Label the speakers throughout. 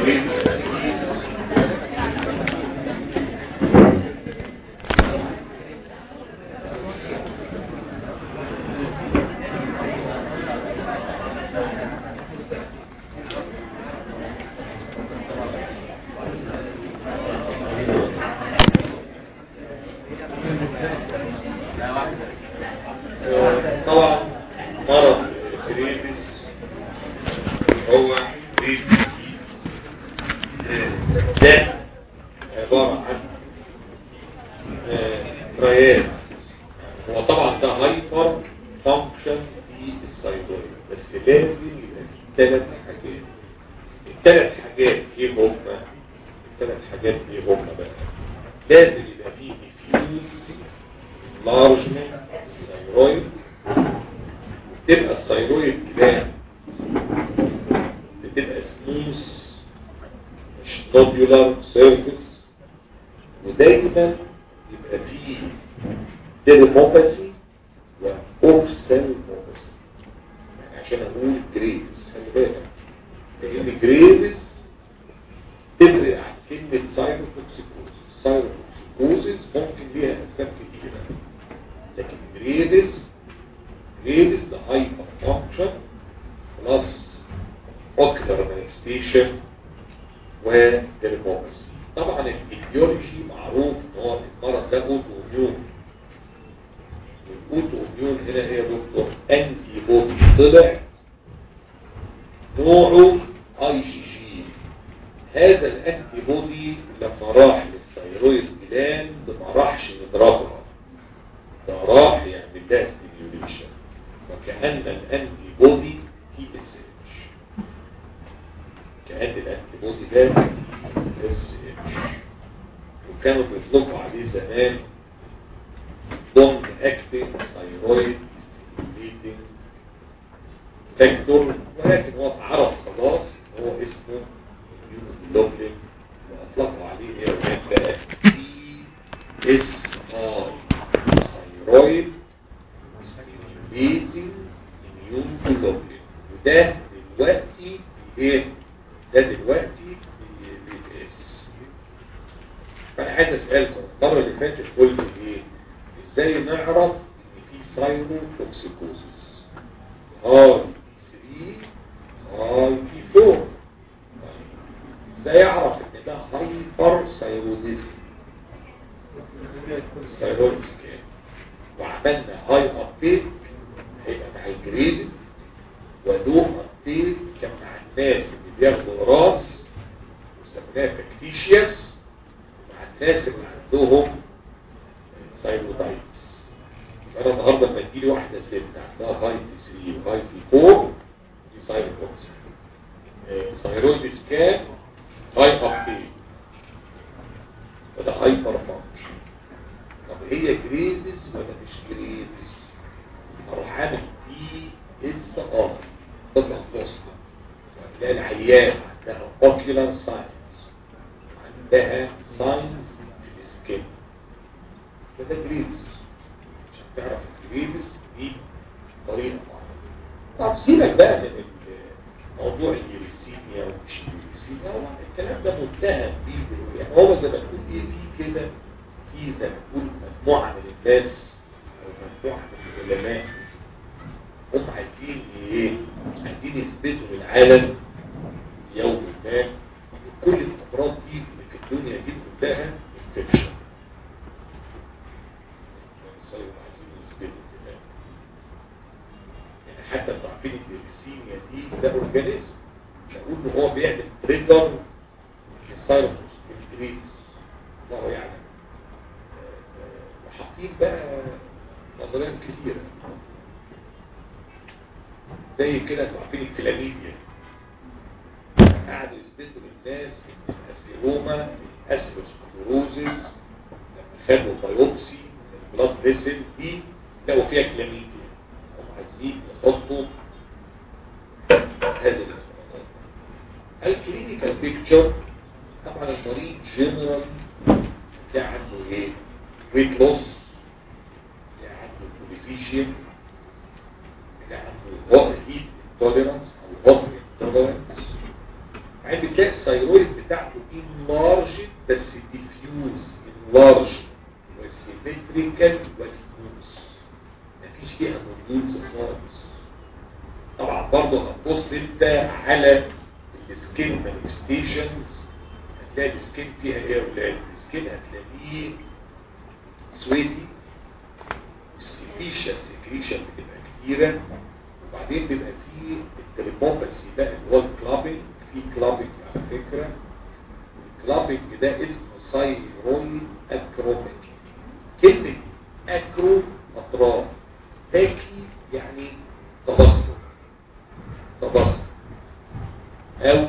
Speaker 1: طبعا مرض الكريبس هو كريبس ده عبارة عن ريال هو طبعا ده هايبر فانكشن في السيطرة بس لازم يبقى في ثلاث حاجات الثلاث حاجات ايه هم الثلاث حاجات ايه هم بقى لازم يبقى فيه ديفيوز لارجمنت الثيرويد تبقى الثيرويد جلاند بتبقى سموث مش نودولار سيرفيس ودايما يبقى فيه ديرموباسي واوفسل موباسي يعني عشان اقول جريفز خلي بالك لان جريفز تفرق عن كلمة سايروتوكسيكوزيس سايروتوكسيكوزيس ممكن ليها اسباب كتيرة لكن جريفز جريفز ده هايبر فانكشن بلس اوكلر مانيفستيشن وديرموباسي طبعا الايديولوجي معروف ان هو المرض ده اوتو اميون والاوتو اميون هنا هي دكتور انتي بودي طلع نوعه اي جي جي هذا الانتي بودي لما راح للثيرويد جلاند ما راحش يضربها ده راح يعمل لها ستيميوليشن وكأن الانتي بودي تي اس اتش كأن الانتي بودي ده تي اس اتش وكانوا بيطلقوا عليه زمان دونج اكتنج ثيرويد ستيميوليتنج فاكتور ولكن هو اتعرف خلاص هو اسمه immunoglobulin واطلقوا عليه هي كانت بقى تي اس اي ثيرويد ستيميوليتنج immunoglobulin وده دلوقتي ايه ده دلوقتي بيتقاس فانا عايز اسالكم المره اللي فاتت قلت ايه ازاي نعرف ان في سايرو توكسيكوزيس هاي 3 هاي في 4 ازاي اعرف ان ده هايبر سايروديزم سايروديز كام وعملنا هاي ابديت هيبقى مع الجريد ولو ابديت كان مع الناس اللي بياخدوا راس وسميناها فاكتيشيوس مع الناس اللي عندهم سايرودايتس انا النهارده لما تجيلي واحده ست عندها هاي في 3 وهاي في 4 دي سايروكوكس ثايرويد سكان هاي ابديت وده هايبر فانكشن طب هي جريدز ولا مش جريدز اروح عامل دي اس ار تطلع بوست وهتلاقي العيان عندها اوكيولار ساينس عندها ساينس في السكين فده جريدز عشان تعرف الجريدز دي طريقه معينه طب سيبك بقى من موضوع اليوريسيميا ومش اليوريسيميا الكلام ده متهم بيه يعني هو زي ما تقول ايه في كده في زي ما تقول مجموعه من الناس او مجموعه من العلماء هم عايزين ايه عايزين يثبتوا للعالم يوم ما كل الامراض دي اللي في الدنيا دي كلها انفكشن عايزين يثبتوا كده يعني حتى انتوا عارفين الجليسيميا دي ده اورجانيزم نقول ان هو بيعمل تريجر للسايروس الجريس الله يعلم وحاطين بقى نظريات كثيرة زي كده انتوا عارفين الكلاميديا قعدوا يثبتوا للناس ان الاسيروما الاسيروسكلوروزيس لما خدوا بايوبسي البلاد فيسل دي لقوا فيها كلاميديا هم عايزين يحطوا هذه الاختبارات الكلينيكال بيكتشر طبعا المريض جنرال تلاقي عنده ايه ويت لوس تلاقي عنده بوليفيشيوم تلاقي عنده هوت هيت توليرانس او هوت توليرانس يعني بتلاقي الثيرويد بتاعته انلارج بس ديفيوز انلارج وسيمتريكال وسموث مفيش فيها موديولز خالص طبعا برضه هتبص انت على السكين مانيفستيشنز هتلاقي السكين فيها ايه يا ولاد السكين هتلاقيه سويتي السيكريشن سيكريشن بتبقى كتيرة وبعدين بيبقى فيه التريبوباسي ده اللي هو الكلابنج في كلابنج على فكرة الكلابنج ده اسمه سايرويد اكروبيك كلمة اكرو اطراف تاكي يعني تضخم تضخم او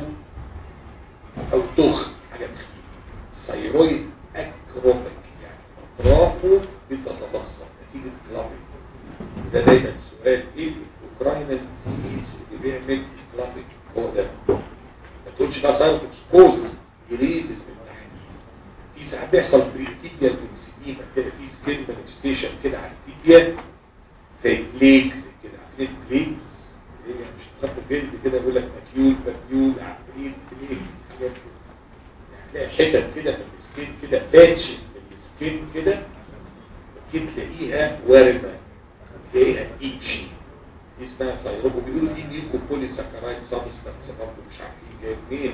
Speaker 1: او تخن حاجة تخيل سايرويد اكروبيك يعني اطرافه بتتضخم نتيجة كلابنج ده دايما سؤال ايه الاوكراينال ديزيز اللي بيعمل كلابنج هو ده ما تقولش بقى سايروتوكسكوزس جريدس من تحت في ساعات بيحصل بريتيبيال انسيديما كده في سكين مانيفستيشن كده على التيبيا زي بليكس كده عارفين بليكس هي مش خط جلد كده بيقول لك مكيول مكيول عفريت بليك حاجات كده يعني تلاقي حتت كده من السكين كده باتشز من السكين كده ممكن تلاقيها وارمه تلاقيها ايتشي دي اسمها سايروبو بيقولوا دي ميلكو بولي ساكرايد سابستانس برضه مش عارفين جاي منين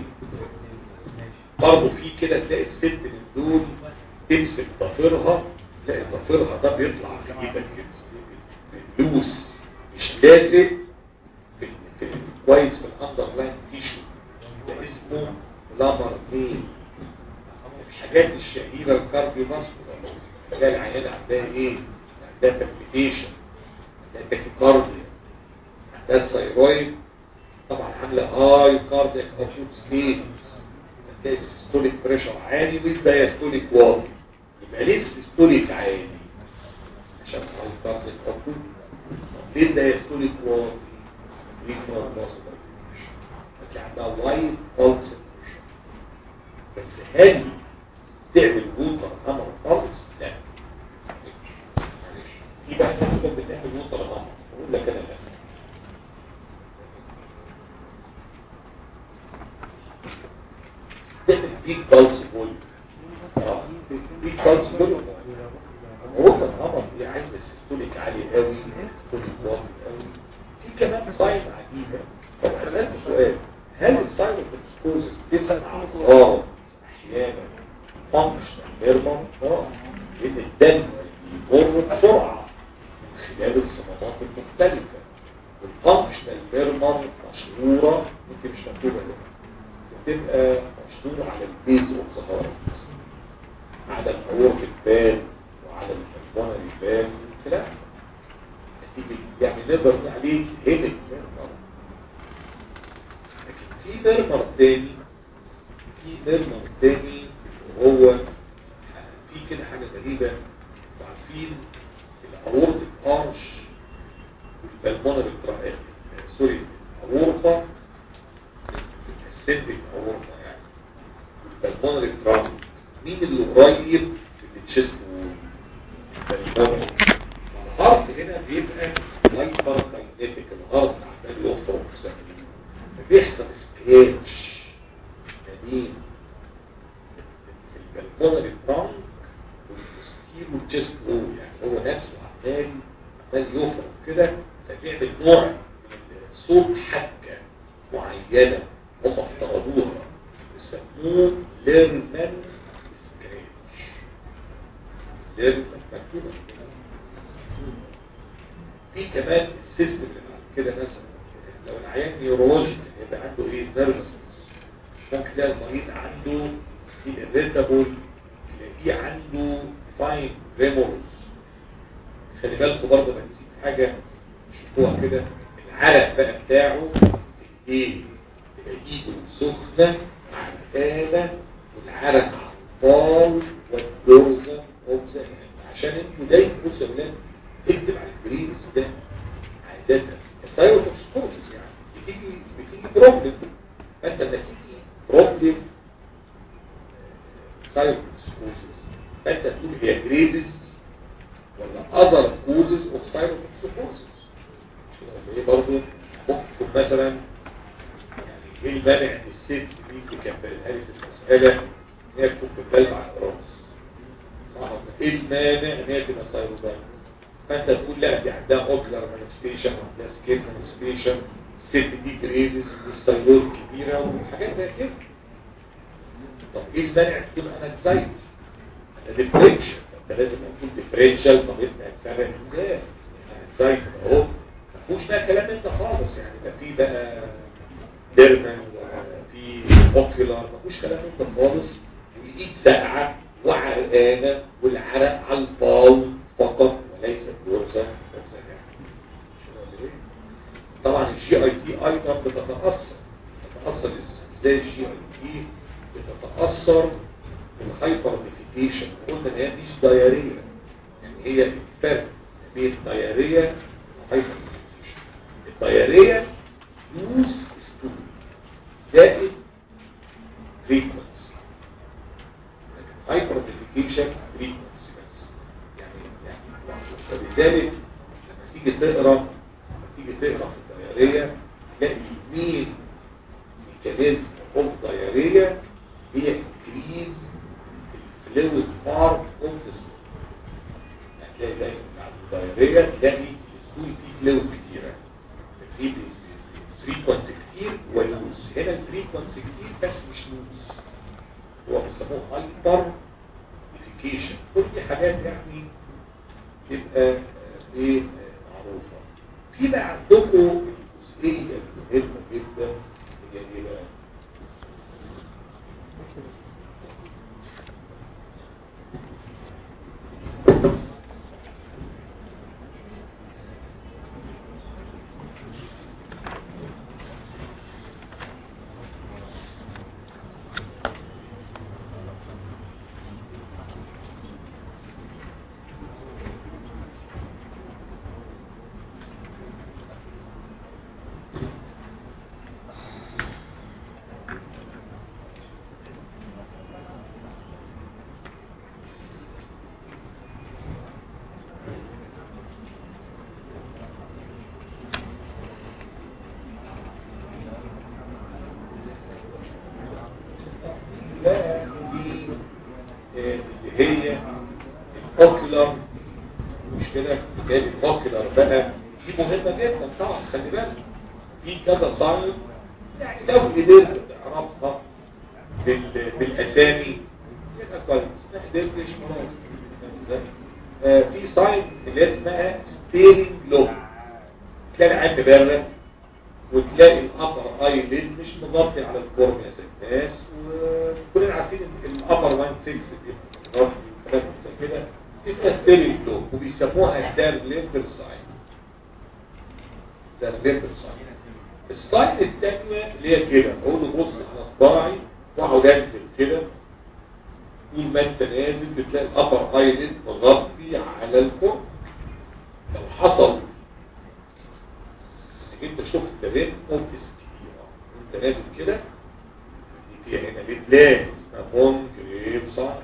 Speaker 1: برضه في كده تلاقي الست من دول تمسك ضفيرها تلاقي ضفيرها ده بيطلع في ايدك كده لوس مش لازق في في كويس في الاندر لاين تيشو ده اسمه لامر نيل الحاجات الشهيره الكارديو ماسكولار تلاقي العيان عندها ايه؟ عندها بالبيتيشن عندها تاكيكارديا عندها الثيرويد طبعا عامله هاي كاردياك اوتوت سبيد هتلاقي السيستوليك بريشر عالي والدايستوليك واطي يبقى ليه السيستوليك عالي عشان هاي كاردياك اوتوت ليه الدايستوليك واطي ريفرال ماسل هتلاقي عندها وايد بلس بس هل تعمل ووتر هامر خالص لا معلش يبقى احنا كنا بنعمل ووتر هامر اقول لك انا لا تعمل بيك بالس بول اه بيك بالس بول ووتر هامر دي عايزه سيستوليك عالي قوي سيستوليك واطي قوي في كمان ساين عجيبه طب اسالك سؤال هل الساين اوف تسمع اه احيانا فانكشنال ميرمر اه لان الدم بيمر بسرعه من خلال الصمامات المختلفه والفانكشنال ميرمر مشهوره يمكن مش مكتوبه هنا بتبقى مشهوره على البيز اوف ذا هارت على الاورك بان وعلى البلمونري بان والكلام يعني نقدر نقول عليه هيمك ميرمر لكن في ميرمر تاني في ميرمر تاني هو في كده حاجة غريبة عارفين الاورتيك ارش والبلمونري تراك سوري اورطة السيمبك اورطة يعني والبلمونري تراك مين اللي قريب في التشيست والبلمونري الهارت هنا بيبقى هايبر كاينيتيك الهارت عمال يفرق فبيحصل سكراتش قديم البلمونري ترانك والستيل والجست وول يعني هو نفسه عمال عمال يفرق كده فبيعمل نوع من صوت حكة معينة هم افترضوها يسموه ليرمان سكراتش ليرمان مكتوبة في كمان السيستم اللي بعد كده مثلا لو العيان نيورولوجي يبقى عنده ايه نيرفس ممكن تلاقي المريض عنده الريتابول تلاقيه عنده فاين ريمورز خلي بالكم برضه ما نسيت حاجه شوفوها كده العرق بقى بتاعه ايه تبقى ايده سخنه عرقانه والعرق عطال والدرزه اوبزا عشان انتوا دايما بصوا يا ولاد اكتب على الجرينز ده عادة السايروتوكسكوزس يعني بتيجي بتيجي بروبلم فانت لما تيجي بروبلم سايروتوكسكوزس فانت تقول هي جريدز ولا اذر كوزز اوف سايروتوكسكوزس ايه برضه ممكن مثلا يعني ايه المانع ان الست دي تكملها لي في المساله ان هي تكون بتبلع على الراس صح ايه المانع ان هي تبقى ثايرويدايت فانت تقول لا دي عندها اوكلر مانيفستيشن وعندها سكين مانيفستيشن الست دي جريفز والثايرويد كبيره وحاجات زي كده طب ايه المانع تكون انكزايتي ديفرنشال انت لازم تكون ديفرنشال طب انت هتفرق ازاي انكزايتي اهو ما فيهوش بقى كلام انت خالص يعني ده في بقى ديرمان في اوكيولار ما فيهوش كلام انت خالص والايد ساقعه وعرقانه والعرق على البال فقط وليس الجرزه طبعا الجي اي تي ايضا بتتاثر بتتاثر ازاي الجي اي تي بتتاثر بالهايبرنيفيكيشن قلنا ان هي مش دايريه يعني هي الفرق بين الدايريه والهايبرنيفيكيشن الدايريه يوز ستوري زائد فريكونسي هايبرنيفيكيشن فريكونسي بس يعني يعني فلذلك لما تيجي تقرا لما تيجي تقرا في الدايريه تلاقي مين ميكانيزم اوف دايريه هي انكريز الفلويد بارت اوف ذا ستول هتلاقي دايما بعد الدايريه تلاقي الستول فيه فلويد كتيره في فريكونسي كتير ولوز هنا الفريكونسي كتير بس مش لوز هو بيسموه هايبر نيفيكيشن كل دي حاجات يعني تبقى ايه معروفه في بقى عندكم الجزئيه المهمه جدا هي ايه بقى بقى دي آه، اللي هي الاوكيولار مش كده جاي الاوكيولار بقى دي مهمه جدا طبعا خلي بالك في كذا ساين يعني لو قدرت تعرفها بال- بالاسامي يبقى كويس ما قدرتش خلاص آه، في ساين اللي اسمها ستيرنج لوب تلاقي العين مبرد وتلاقي الابر اي ليد مش مغطي على الكورنيا زي الناس وكلنا عارفين ان الابر 1 6 بيبقى مغطي وكلام زي كده اسمها ستيرنج لوب وبيسموها دارليتر ساين دارليتر ساين الساين الثانيه اللي هي كده اقول له بص على صباعي واقعد انزل كده طول ما انت نازل بتلاقي الابر اي ليد مغطي على الكورنيا لو حصل انك انت شفت ريم اوبس كبيره وانت نازل كده دي فيها هنا بتلاقي اسمها بون جريب صح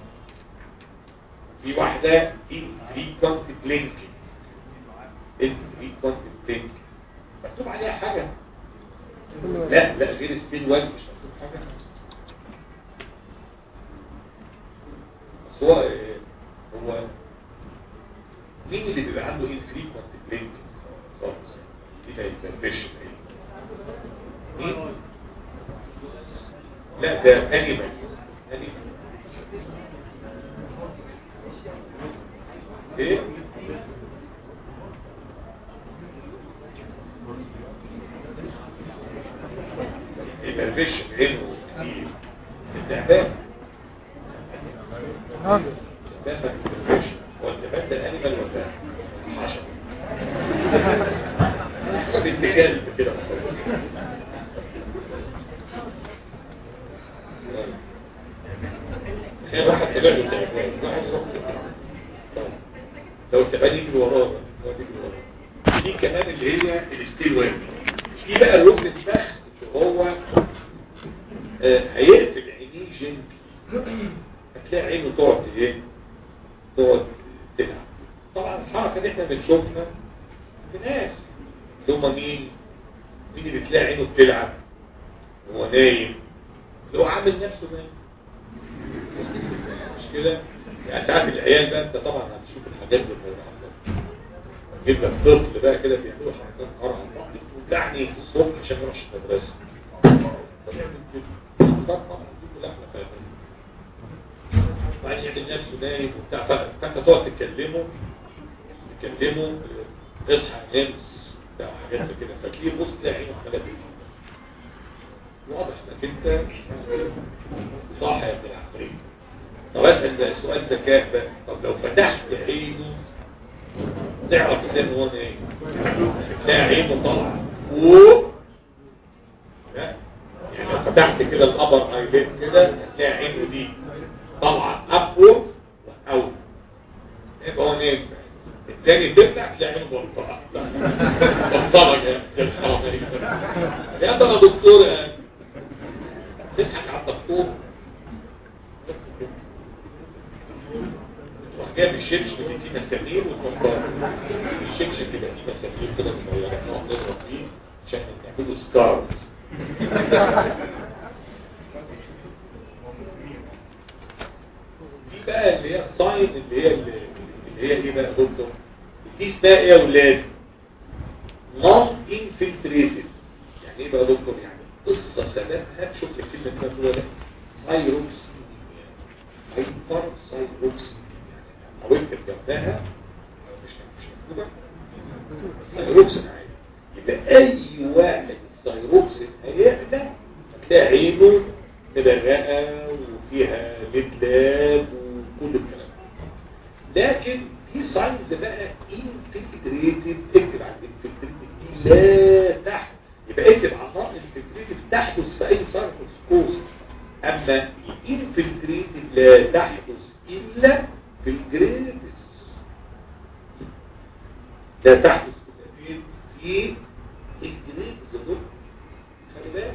Speaker 1: في واحده انفريكونت بلينكينج انفريكونت بلينكينج مكتوب عليها حاجه لا لا غير ستيل وان مش مكتوب حاجه بس هو هو مين اللي بيبقى عنده انفريكونت بلينكينج خالص دي ما يتنفش مين لا ده انيمال انيمال ايه يتنفش عينه كتير التعبان التعبان ما بيتنفش هو التعبان ده انيمال ولا حشر بنت كلب كده خير واحد تبع له التعبان واحد يروح طيب. لو التعبان يجري وراه هو يجري وراه في كمان اللي هي الستيل وين في بقى الركن الفخ اللي هو آه، هيقفل عينيه جنتلي هتلاقي عينه تقعد ايه تقعد تلعب طبعا الحركه دي احنا بنشوفها في ناس اللي هم مين مين اللي بتلاقي عينه بتلعب هو نايم اللي هو عامل نفسه نايم مش كده يعني ساعات العيال بقى انت طبعا هتشوف الحاجات دي في المحاضرات جيب لك طفل بقى كده بيعملوا حركات قرع وتعني الصبح عشان يروح المدرسه طب يعمل كده طبعا يجيبوا لحمه فاتن وبعدين يعمل نفسه نايم وبتاع ف- فانت تقعد تكلمه تكلمه اصحى نمس بتاع حاجات زي كده فتلاقيه بص تلاقي عينه عماله تجري واضح انك انت صح يا ابن العفريت طب اسال ده سؤال ذكاء بقى طب لو فتحت عينه تعرف ازاي ان هو نايم تلاقي عينه طالعه فوق لا يعني لو فتحت كده الابر ايليد كده هتلاقي عينه دي طالعه ابورد واوت يبقى هو نايم الثاني تفتح تلاقي عينه بلطره بلطره يا الحرام يا ده انا دكتور يا تضحك على الدكتور بس كده. تروح جايب الشبشب اللي فيه مسامير وتحطها الشبشب اللي فيه مسامير كده صغيره نقعد نضرب فيه عشان نعمله سكارز دي بقى اللي هي الساين اللي هي اللي هي ايه بقى يا دكتور دي اسمها ايه يا اولاد نون انفلتريتد يعني ايه بقى يا دكتور يعني قصه سببها شوف لي الكلمه كده جوه ده سايروكس هايبر سايروكس يعني لو اكتب جنبها مش مش مكتوبه سايروكس عادي يبقى اي واحد السايروكس هيعلى هتلاقي عينه مبرقه وفيها ليدلاب وكل الكلام ده لكن في ساينز بقى انفلتريتد اكتب على الانفلتريتد دي لا تحت يبقى اكتب على النقط الانفلتريتد تحدث في اي ساينس اما الانفلتريتد لا تحدث الا في الجريفس لا تحدث الا في في الجريفس دول خلي بالك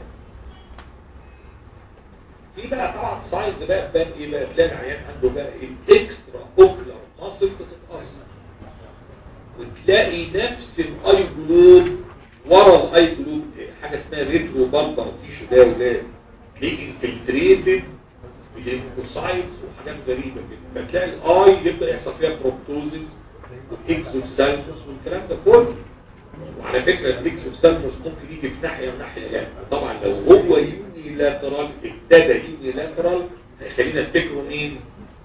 Speaker 1: في بقى طبعا ساينز بقى تبان ايه بقى تلاقي العيان عنده بقى الاكسترا اوكلر ماسل بتتاثر وتلاقي نفس الاي جلوب ورا الاي جلوب حاجه اسمها ريترو بالبر تيشو ده ولاد تلاقيه انفلتريتد بالليمفوسايتس وحاجات غريبه كده فتلاقي الاي يبدا يحصل فيها بروبتوزيس واكزوسالموس والكلام ده كله وعلى فكره الاكزوسالموس ممكن يجي في ناحيه وناحيه يعني طبعا لو هو يوني لاترال ابتدى يوني لاترال هيخلينا نفتكره مين؟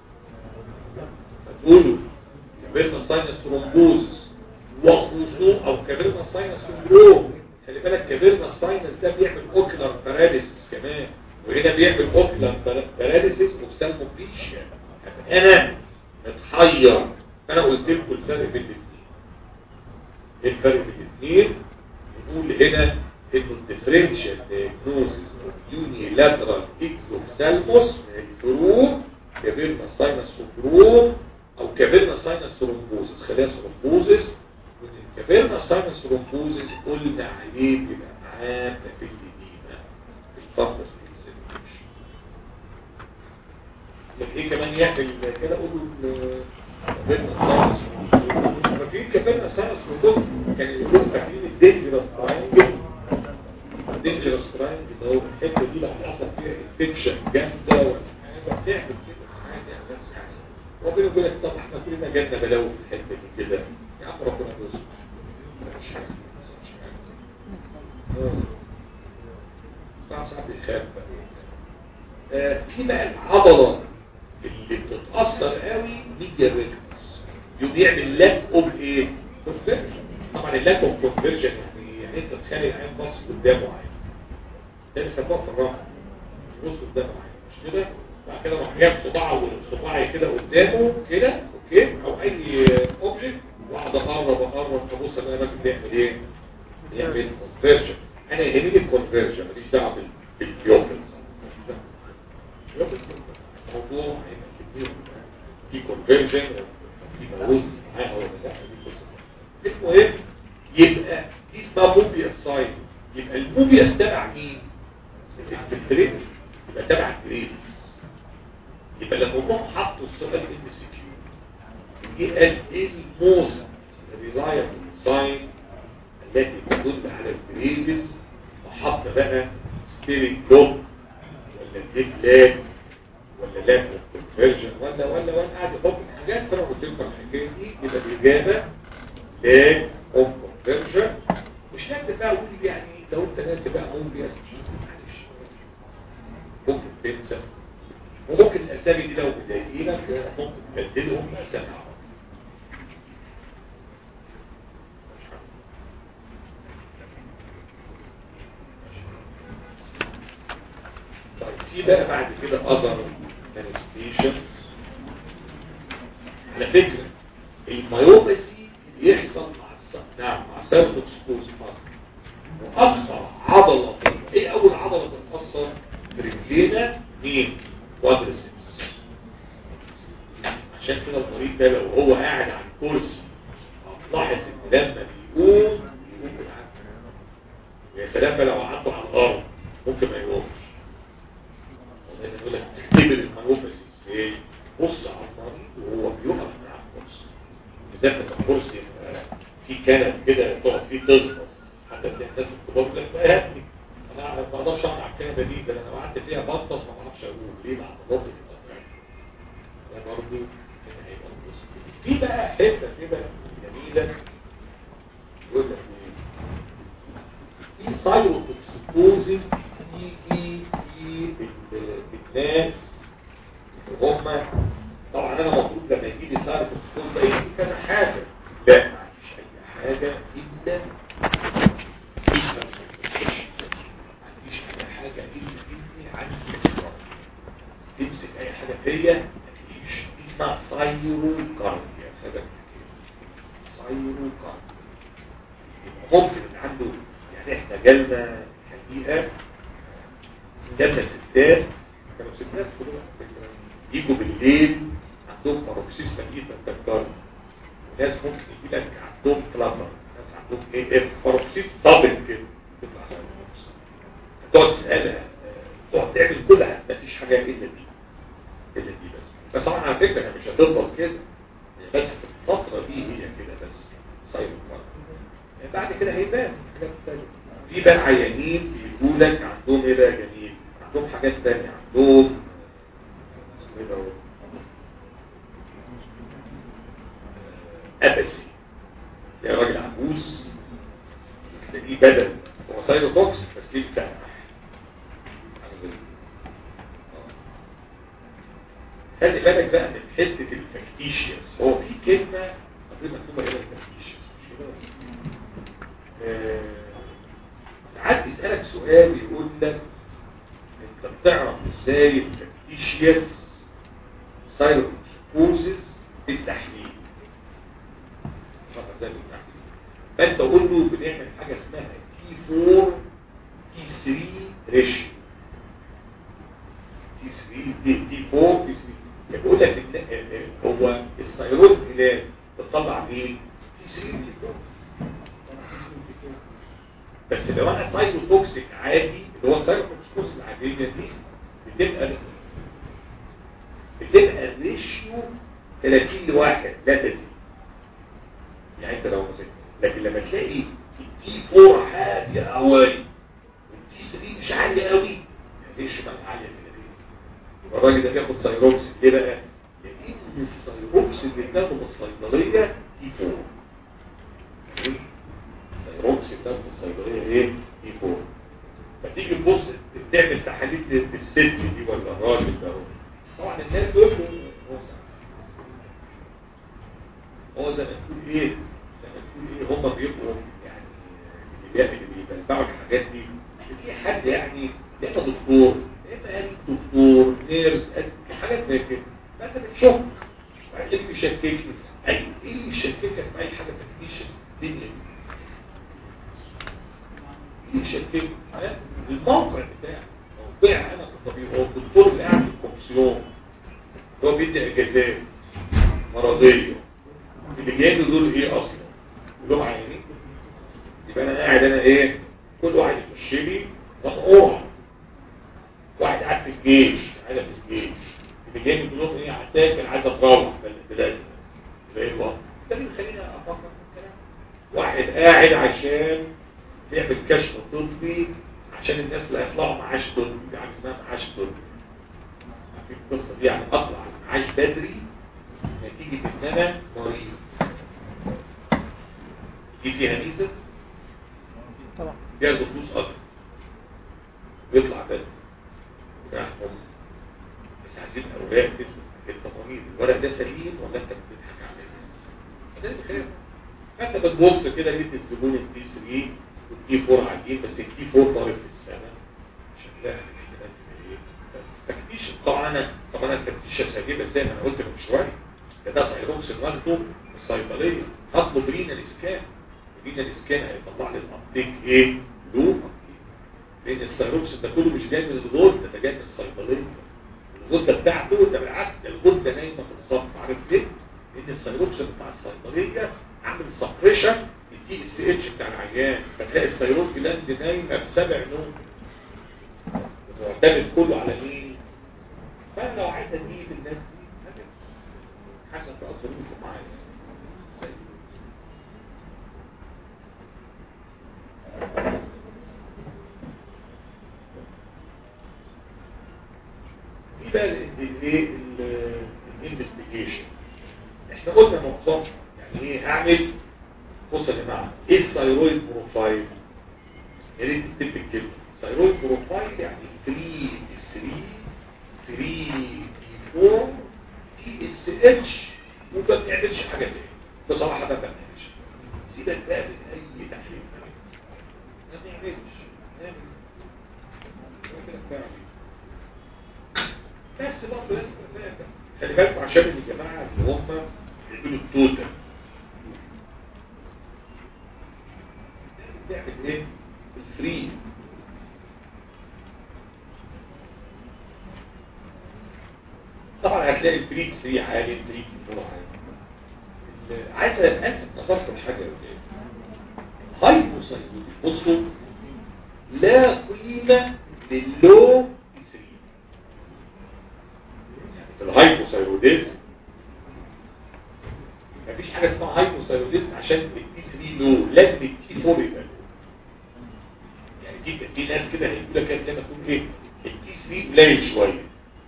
Speaker 1: هتقولوا كبرنا ساينس ثرومبوزس وخصوصا او كبرنا ساينس سندروم خلي بالك كبرنا ساينس ده بيعمل اوكلر باراليسيس كمان وهنا بيعمل اوكلر باراليسيس وبسالموبليشيا انا متحير انا قلت لكم الفرق بين الاثنين ايه الفرق بين الاثنين نقول هنا انه الديفرنشال دايجنوزيس يوني لاترال اكزوفسالموس الفروق كبرنا ساينس سندروم او كبرنا ساينس ثرومبوزس خليها ثرومبوزس كبرنا ساينس ثرومبوزس قلنا عليه بيبقى معاه بابيليدينا في الفانتس لكن ايه كمان يعمل كده قولوا كبرنا ساينس فاكرين كبرنا ساينس ثرومبوزس كان يقولوا فاكرين الدينجرس تراينجل الدينجرس تراينجل ده هو الحته دي لو حصل فيها انفكشن جامده ولا حاجه بتعمل كده عادي يا ناس يعني ربنا يقول لك طب احنا كلنا جالنا بلاوي في الحته دي كده يا عم ربنا يرزقك مش حاجه مش حاجه ساعات ساعات بيخاف بقى في بقى العضله اللي بتتاثر قوي ميديا ريكتس يقوم يعمل لاك اوف ايه؟ كونفرجن طبعا اللاك اوف كونفرجن يعني يعني انت تخلي العين باص قدامه عين ده اللي خدوها في الراحه يبص قدامه عين مش كده؟ بعد كده راح جاب صباعه والصباعي كده قدامه كده اوكي او اي اوبجكت واقعد اقرب اقرب ابص انا الراجل بيعمل ايه؟ بيعمل كونفرجن انا يهمني الكونفرجن ماليش دعوه بالبيوبل موضوع هيبقى كتير في كونفرجن في مروز معاها ولا لا دي قصه المهم يبقى دي اسمها موبيا ساين يبقى الموبيا تبع مين؟ الفلتريت يبقى تبع الجريد يبقى لما هم حطوا السؤال ام سي كيو جه قال ايه الموزة الريلايبل ساين التي تدل على الجريدز وحط بقى ستيرنج لوب ولا ديك لاج ولا لاج كونفرجن ولا ولا ولا قاعد يحط حاجات فانا قلت لكم الحكايه دي يبقى الاجابه لاج اوف كونفرجن مش نكتب بقى اقول يعني لو انت ناسي بقى اقول بيس معلش ممكن تنسى وممكن الاسامي دي لو مضايقينك ممكن تبدلهم باسامي عربي طيب في بقى بعد كده اذر مانيفستيشن على فكره الميوباسي بيحصل مع السبب نعم مع سبب اكسبوز واكثر عضله ايه اول عضله بتتاثر في رجلينا مين كوادريسبس عشان كده المريض ده لو هو قاعد على الكرسي هتلاحظ ان لما بيقوم يقوم بالعكس يا سلام بقى لو عنده على الارض ممكن ما يقومش والله يقول لك تختبر المنوفس ازاي بص على المريض وهو بيقف مع الكرسي بالذات لما الكرسي في كنب كده تقعد فيه تظبط حتى تلاقي الناس الكبار يقول لك يا ابني انا ما اقدرش اقعد على الكنبه دي ده انا قعدت فيها بطس ما بعرفش اقول ليه مع الضغط ده برضه هنا هيبقى في بقى حته كده جميله يقول لك في سايروتوكسيكوزيس يجي في الناس اللي هم طبعا انا المفروض لما يجي لي سايروتوكسيكوز ده يجي كذا حاجه لا ما فيش اي حاجه الا مفيش اي حاجه الا اني عندي تمسك اي حاجه فيا مفيش اسمها سايروكارديا خدك سايروكارديا ممكن ان عنده يعني احنا جالنا حقيقه جالنا ستات كانوا ستات كلهم يجوا بالليل عندهم باروكسيس مجيد من ناس ممكن يجي لك عندهم فلاتر ناس عندهم ايه اف باروكسيس صابت كده تطلع سايروكس تقعد تسالها تقعد تعمل كل حاجه مفيش حاجه الا دي الا دي بس بس طبعا على فكره هي مش هتفضل كده بس في الفتره دي هي كده بس سايروكس بعد كده هيبان حاجات تانية في بقى عيانين بيقول لك عندهم ايه بقى جميل عندهم حاجات تانية عندهم اسمه ايه ده ابسي يا راجل عجوز تلاقيه بدل هو سايروتوكس بس ليه بتاع خلي بالك بقى من حته الفاكتيشيوس هو في كلمه قبل مكتوبه هنا الفاكتيشيوس مش كده ساعات يسألك سؤال يقول لك انت بتعرف ازاي الفاكتيشيوس سايروكوزيس بالتحليل تعرف ازاي بالتحليل فانت قول له بنعمل حاجه اسمها تي 4 تي 3 ريشيو تي 3 تي تي 4 تي 3 بيقول لك ان هو الثيرويد هلال بتطلع مين؟ تي 3 تي 4 بس لو انا سايتوتوكسيك عادي اللي هو السايتوتوكسيكوز العاديه دي بتبقى بتبقى الريشيو 30 لواحد لا تزيد يعني انت لو مسكت لكن لما تلاقي التي 4 عاليه قوي والتي 3 مش عاليه قوي الريشيو بقى عاليه كده ليه؟ يبقى الراجل ده بياخد سايروكس ليه بقى؟ لان السايروكس اللي بتاخده من الصيدليه تي 4 الروكس بتاعت الصيدليه ايه دي فور فتيجي تبص تعمل تحاليل للست دي ولا الراجل ده طبعا الناس دول هو زي ما تقول ايه زي ما تقول ايه هم بيبقوا يعني اللي بيعمل اللي بيبلعوا الحاجات دي في حد يعني يا اما دكتور يا اما قال دكتور نيرس حاجات زي كده فانت بتشوف ايه اللي بيشككني اي ايه اللي بيشككك في اي حاجه تكنيشن دي يشكك الموقع بتاعه موقع انا في الطبيب هو الدكتور اللي قاعد في الكومسيون هو بيدي اجازات مرضيه اللي جايين دول ايه اصلا كلهم عيانين يبقى انا قاعد انا ايه كل واحد يخش لي مقطوع واحد قاعد في الجيش قاعد في الجيش اللي جايين كلهم ايه عساكر عايزه تروح بلد زي الوقت ده اللي بيخليني افكر في الكلام واحد قاعد عشان بيعمل كشف طبي عشان الناس اللي هيطلعوا معاش طب في حاجه اسمها معاش طب في القصه دي يعني اطلع معاش بدري نتيجه ان انا مريض دي فيها ميزه
Speaker 2: طبعا
Speaker 1: بياخدوا فلوس اكتر ويطلع بدري يحكم بس عايزين اوراق تثبت التمريض الورق ده سليم ولا انت بتضحك عليه ده الخير انت بتبص كده لقيت الزبون التي 3 والتي 4 عاجين بس التي 4 طارق في السنه مش هتلاقي الاحتمال في ايه تفتيش طبعا انا طبعا انا التفتيش هسجلها زي ما انا قلت من شويه ده ده سايروكس واخده الصيدليه اطلب رينا الاسكان رينا الاسكان هيطلع لي الابتيك ايه له لان السايروكس ده كله مش جاي من الغدة ده جاي من الصيدليه الغدة بتاعته ده بالعكس ده الغدة نايمة في الصف عارف ليه؟ لان السايروكس بتاع الصيدلية عامل سبريشن التي اس اتش بتاع العيان فتلاقي السايروك جلاند نايمة بسبع نوم معتمد كله على مين؟ فانا لو عايز اجيب الناس دي هجيب. حسب بقى ظروفه معايا في بقى الايه الانفستيجيشن احنا قلنا معظم يعني ايه هعمل بص يا جماعه ايه الثايرويد بروفايل يا ريت تكتب الكلمه الثايرويد بروفايل يعني 3 3 3 دي 4 تي اس اتش وما بنعملش حاجه تاني بصراحه ما بنعملش سيبك بقى من اي تحليل ما بنعملش نعمل ممكن أتباع نفس برضه لازم تفهم خلي بالكم عشان الجماعه اللي هم بيعملوا التوتال لازم تعمل ايه؟ الفري طبعا هتلاقي الفري 3 عالي الفري 4 عالي عايز الفت نظركم حاجه يا ولاد هايبوثايرويد بصوا لا قيمه للو في الهايبوثايروديزم مفيش حاجه اسمها هايبوثايروديزم عشان التي 3 لو لازم التي 4 يبقى يعني في في ناس كده هيقول لك كده لما تكون ايه التي 3 قليل شويه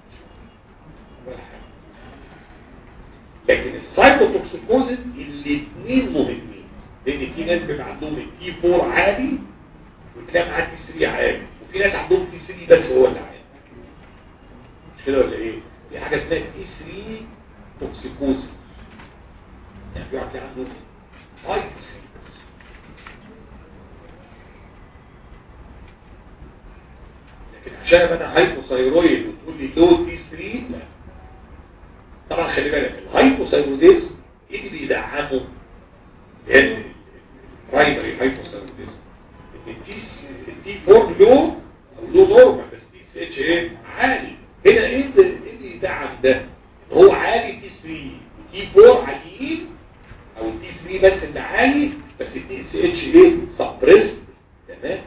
Speaker 1: لكن السايكوتوكسيكوزيس الاثنين مهمين لان في ناس بيبقى عندهم التي 4 عالي وتلاقي معاه تي 3 عالي وفي ناس عندهم تي 3 بس هو اللي عالي مش كده ولا ايه؟ في حاجة اسمها تي 3 توكسيكوزي يعني في واحد عنده هاي لكن عشان انا هايبوثايرويد وتقول لي لو تي 3 لا طبعا خلي بالك الهايبوثايروديزم ايه اللي بيدعمه؟ لان البرايمري هايبوثايروديزم التي التي 4 لو او لو نورمال بس تي اتش ايه عالي هنا ايه اللي يدعم ده هو عالي تي 3 وتي 4 عاليين او التي 3 بس اللي عالي بس التي اس اتش ايه سبريست تمام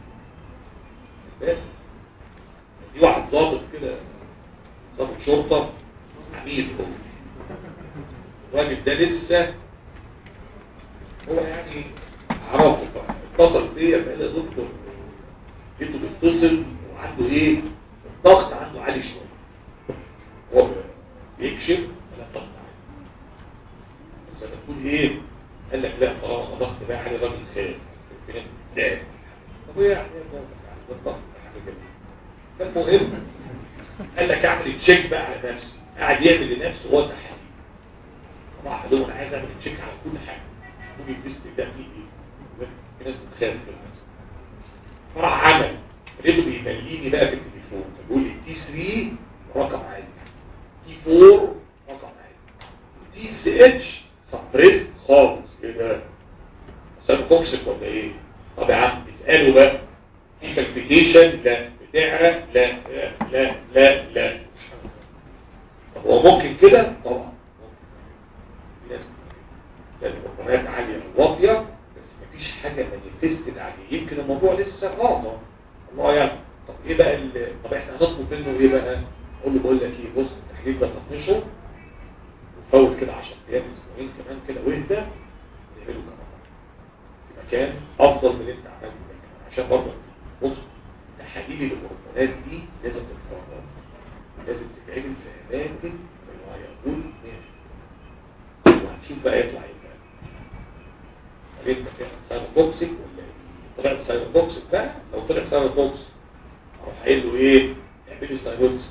Speaker 1: دي واحد ظابط كده ظابط شرطه عميد هو الراجل ده لسه هو يعني اعرفه بقى اتصل بيا فقال يا دكتور لقيته بيتصل وعنده ايه الضغط عنده عالي شويه هو بيكشف ولا الضغط عالي بس انا تقول ايه قال لك لا طالما الضغط بقى عالي راجل خير فين ده طب ايه يعني ده الضغط حاجه جميله فالمهم قال لك اعمل تشيك بقى على نفسي قاعد يعمل لنفسه هو تحليل طبعا قال له انا عايز اعمل تشيك على كل حاجه ممكن التست ده فيه ايه في ناس بتخاف من الناس فراح عمل لقيته بيمليني بقى في التليفون بيقول لي تي 3 رقم عالي تي 4 رقم عالي تي سي اتش سبريس خالص ايه ده سب توكسيك ولا ايه طب يا عم اساله بقى في كالفيكيشن لا بتعرق لا لا لا لا لا طب هو ممكن كده طبعا في ناس الهرمونات عاليه واطيه بس مفيش حاجه مانيفستد عليه يمكن الموضوع لسه غاصه الله يعلم طب ايه بقى ال... طب احنا هنطلب منه ايه بقى اقول له بقول لك ايه بص التحليل ده طنشه وفوت كده 10 ايام اسبوعين كمان كده واهدى ونعمله كمان في مكان افضل من اللي انت عملته ده عشان برضه بص تحاليل الهرمونات دي لازم تتكرر لازم تتعمل في اماكن الهيقول ماشي وهنشوف بقى يطلع ايه بقى هل انت فعلا سايروتوكسيك ولا ايه طلعت سايروتوكسيك بقى لو طلع سايروتوكسيك اروح قايل له ايه اعمل لي سايروتوكسيك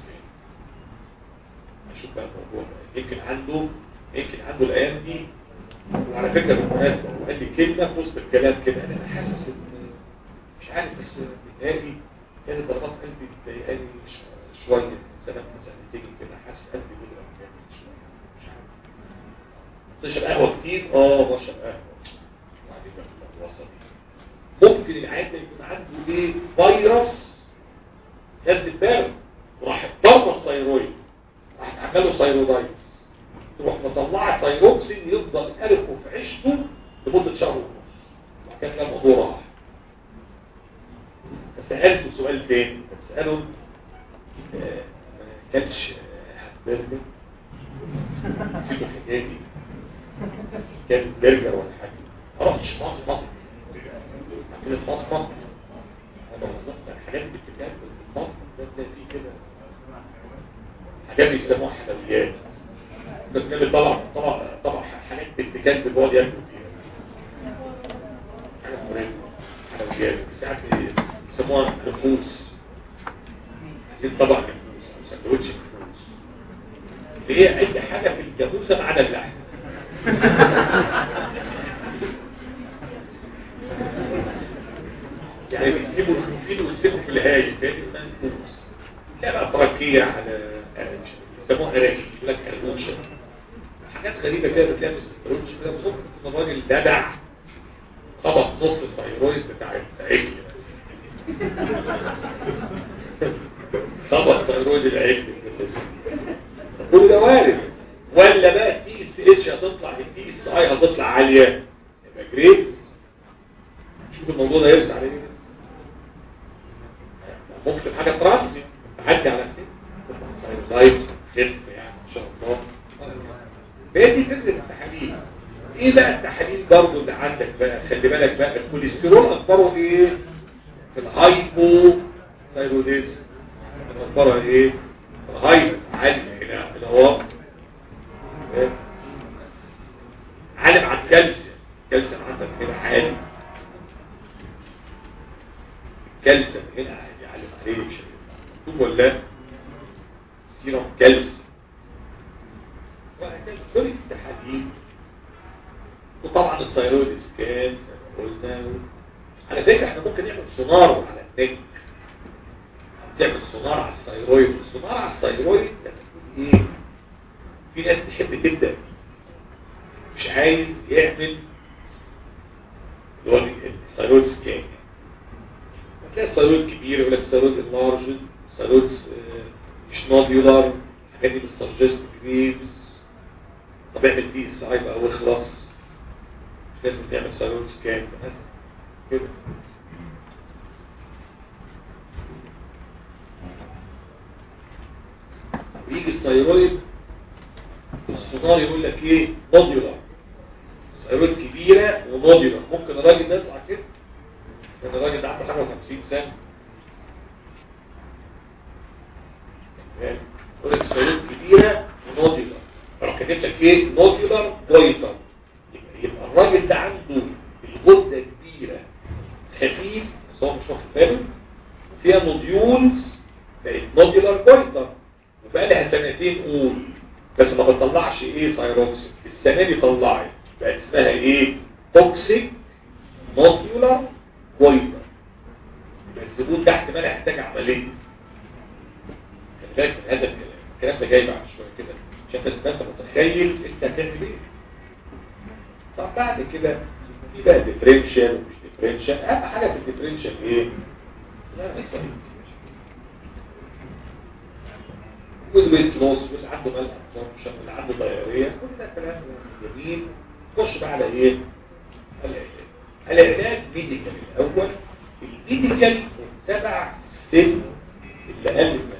Speaker 1: اشوف بقى الموضوع ده يمكن عنده يمكن عنده الايام دي وعلى فكره بالمناسبه هو قال لي كلمه في وسط الكلام كده انا حاسس ان مش عارف بس بيتهيألي كانت ضربات قلبي بتضايقاني ش- شويه من سنه من سنتين كده حاسس قلبي بيضرب جامد شويه مش عارف تشرب قهوه كتير اه بشرب قهوه وبعدين بقى الوصفه ممكن العيان ده يكون عنده ايه فيروس نزل بالك وراح ضربه الثيرويد راح عمله ثيرويدايتس تروح مطلعه ثيروكسين يفضل ألفه في عيشته لمدة شهر ونص وكان ده الموضوع راح فسألته سؤال تاني بسأله آه، ما كانش آه، همبرجر نسيته الحكاية دي كان برجر ولا حاجة ما رحتش مصمت عملت مصمت انا وظفت الحاجات اللي بتتعمل في المصمت ده تلاقي فيه كده حاجات بيسموها حلويات بتنبي طبعا طبعا طبعا حاجات بتتكلم بيقعد ياكل فيها حاجات مريضة حلويات ساعات بيسموها نفوس عايزين طبعا نفوس أو سندوتش نفوس اللي هي اي حاجة في الجاموسة ما عدا اللحم يعني بيسيبوا الكوفين ويسيبوا في الهاي فاهم اسمها نفوس لا بقى تركية على مش بيسموها اراكي يقول لك ارجوشة حاجات غريبة كده بتلاقي في السندوتش كده بصوت ان الراجل ددع طبق نص الثيرويد بتاع العجل طبق ثيرويد العجل كل ده وارد ولا بقى التي اس اتش هتطلع التي اس اي هتطلع عالية يبقى جريد شوف الموضوع ده يرسى عليه بس ممكن حاجة ترانزي تعدي على سنين تطلع سايرولايتس خف يعني ان شاء الله هي دي فكرة التحاليل ايه بقى التحاليل برضو اللي عندك بقى خلي بالك بقى الكوليسترول اكبره ايه في الهايبو ثايروديزم اكبره ايه في الهايبو عالي هنا هنا هو عالم عن الكالسيوم الكالسيوم عندك هنا عالي الكالسيوم هنا عالي عالم عليه مش مكتوب ولا سيرم كالسيوم وهكذا كل التحاليل وطبعا الثيرويد سكان قلنا على فكره احنا ممكن نعمل سونار على النك تعمل سونار على الثيرويد السونار على الثيرويد ده بيكون ايه في ناس تحب تبدا مش عايز يعمل اللي هو الثيرويد سكان هتلاقي الثيرويد كبير يقول لك الثيرويد انلارج الثيرويد مش نوديولار الحاجات دي بالسرجست جريفز طب اعمل دي اس اي بقى واخلص لازم تعمل سيرويد سكان مثلا كده ويجي الثيرويد السونار يقول لك ايه نوديولار الثيرويد كبيره ونوديولار ممكن الراجل ده يطلع كده لان الراجل ده عنده حاجه 50 سنه يقول لك الثيرويد كبيره ونوديولار راح كاتب لك ايه نوديولار جويتر يبقى الراجل ده عنده الغده كبيره خفيف بس هو مش واخد باله وفيها نوديولز بقت نوديولار جويتر وبقى لها سنتين قول بس ما بتطلعش ايه ثايروكسين السنه دي طلعت بقت اسمها ايه توكسيك نوديولار جويتر بس الزبون ده احتمال يحتاج عمليه خلي بالك من هذا الكلام الكلام ده جاي بعد شويه كده عشان بس انت متخيل انت هتعمل ايه طب بعد كده في بقى ديفرنشال ومش ديفرنشال اهم حاجه في الديفرنشال ايه لا نكسب والويت لوس واللي عنده مال ابسوربشن واللي عنده ضياريه كل ده كلام جميل خش بقى على ايه العلاج العلاج ميديكال الاول الميديكال متبع السن اللي قل من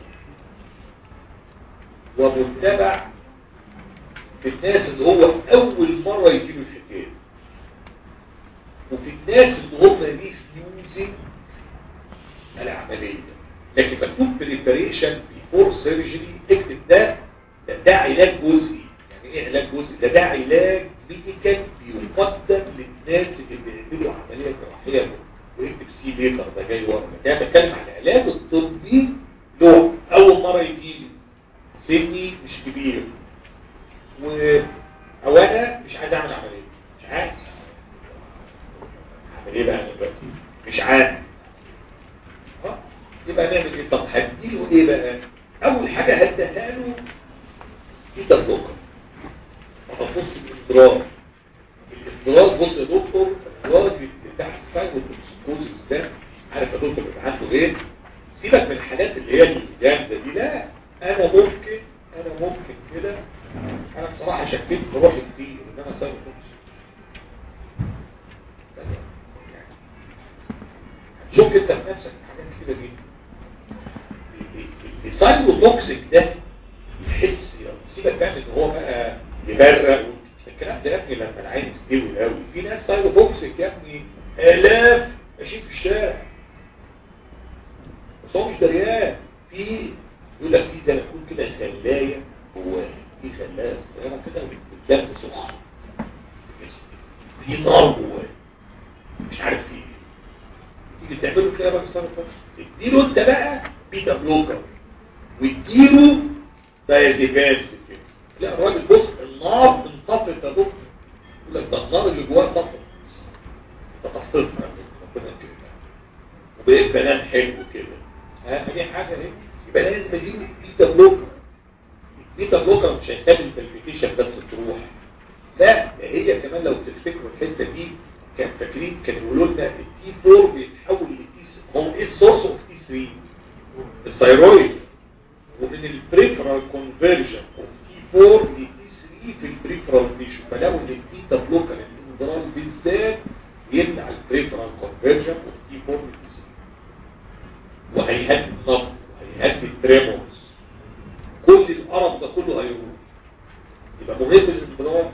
Speaker 1: ومتبع في الناس اللي هو أول مرة يجيله الحكاية وفي الناس اللي هم ريفيوزنج العمليه لكن مكتوب بريباريشن بيفور سيرجري اكتب ده ده, ده علاج جزئي يعني ايه علاج جزئي ده ده علاج ميديكال بيقدم للناس اللي بيعملوا عمليه جراحيه ويكتب سي ليتر ده جاي ورا ده بتكلم عن العلاج الطبي له اول مره يجي لي سني مش كبير و او انا مش عايز اعمل عمليه مش عارف اعمل ايه بقى أنا دلوقتي مش عارف اه يبقى نعمل ايه طب هديله ايه بقى اول حاجه هديها له ايدا بلوكر هتبص الاضرار الاضرار بص يا دكتور الراجل بتاع السايبوتوكسيكوزيس ده عارف يا دكتور بيبقى عنده ايه سيبك من الحالات اللي هي الجامده دي لا انا ممكن انا ممكن كده انا بصراحه شكيت في روحي كتير ان انا سايبوتوكسيك بس يعني هتشك انت في نفسك في حاجات كتيره جدا السايبوتوكسيك ده يحس سيبك بقى ان هو بقى يبرق الكلام ده يا ابني لما العين تستوي قوي في ناس سايبو توكسيك يا ابني الاف ماشيين في الشارع بس هو مش دريان في يقول لك في زي ما تكون كده خلايا جواه في خلايا صغيره كده والدم سخن في نار جواه مش عارف في ايه تيجي تعمله تلاقي راجل سايبو توكسيك اديله انت بقى بيتا بلوكر واديله دايزيبانس كده لا الراجل بص النار انطفت يا دكتور يقول لك ده النار اللي جواه انطفت انت تحفظها ربنا يكرمك وبقيت كلام حلو كده ها دي حاجه ايه يبقى لازم اجيب بيتا بلوكر بيتا بلوكر مش هيخلي البلفيكيشن بس تروح لا ده هي كمان لو تفتكروا الحته دي كان فاكرين كانوا يقولوا لنا التي 4 بيتحول لتي هو ايه السورس اوف تي 3 الثيرويد ومن البريفرال كونفرجن اوف تي 4 لتي 3 في البريفرال تيشو فلو ان البيتا بلوكر الاندرال بالذات يمنع البريفرال كونفرجن اوف تي 4 لتي 3 وهيهدي النبض وهيهدي التريمورز كل القرف ده كله هيروح يبقى مهم الاندرال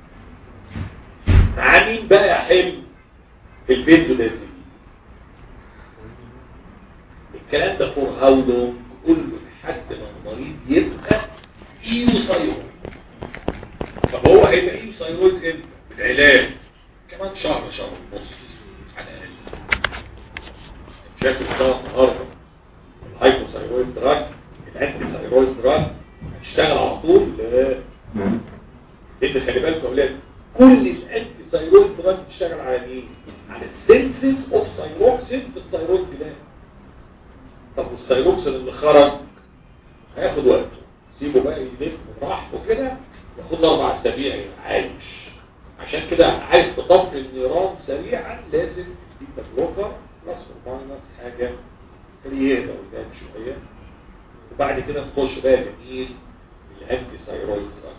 Speaker 1: مع مين بقى يا حلو البنزودازيبين الكلام ده فور هاو لونج كله لحد ما المريض يبقى ايوثايرويد طب هو هيبقى ايوثايرويد امتى بالعلاج كمان شهر شهر ونص على الاقل شكل ده النهارده الهايبوثايرويد دراج الانتي ثايرويد دراج هتشتغل على طول لا لان خلي بالكم يا اولاد كل الانتي ثايرويد دراج بتشتغل على مين على السنسز اوف ثايروكسين في الثايرويد جلاند طب والثايروكسين اللي خرج هياخد وقته سيبه بقى يلف براحته كده ياخد له اربع اسابيع عايش عشان كده عايز تطفي النيران سريعا لازم بيتا بلوكر بلس اور ماينس حاجه يهدى قدام شويه وبعد كده نخش بقى جميل الانتي ثايرويد دراج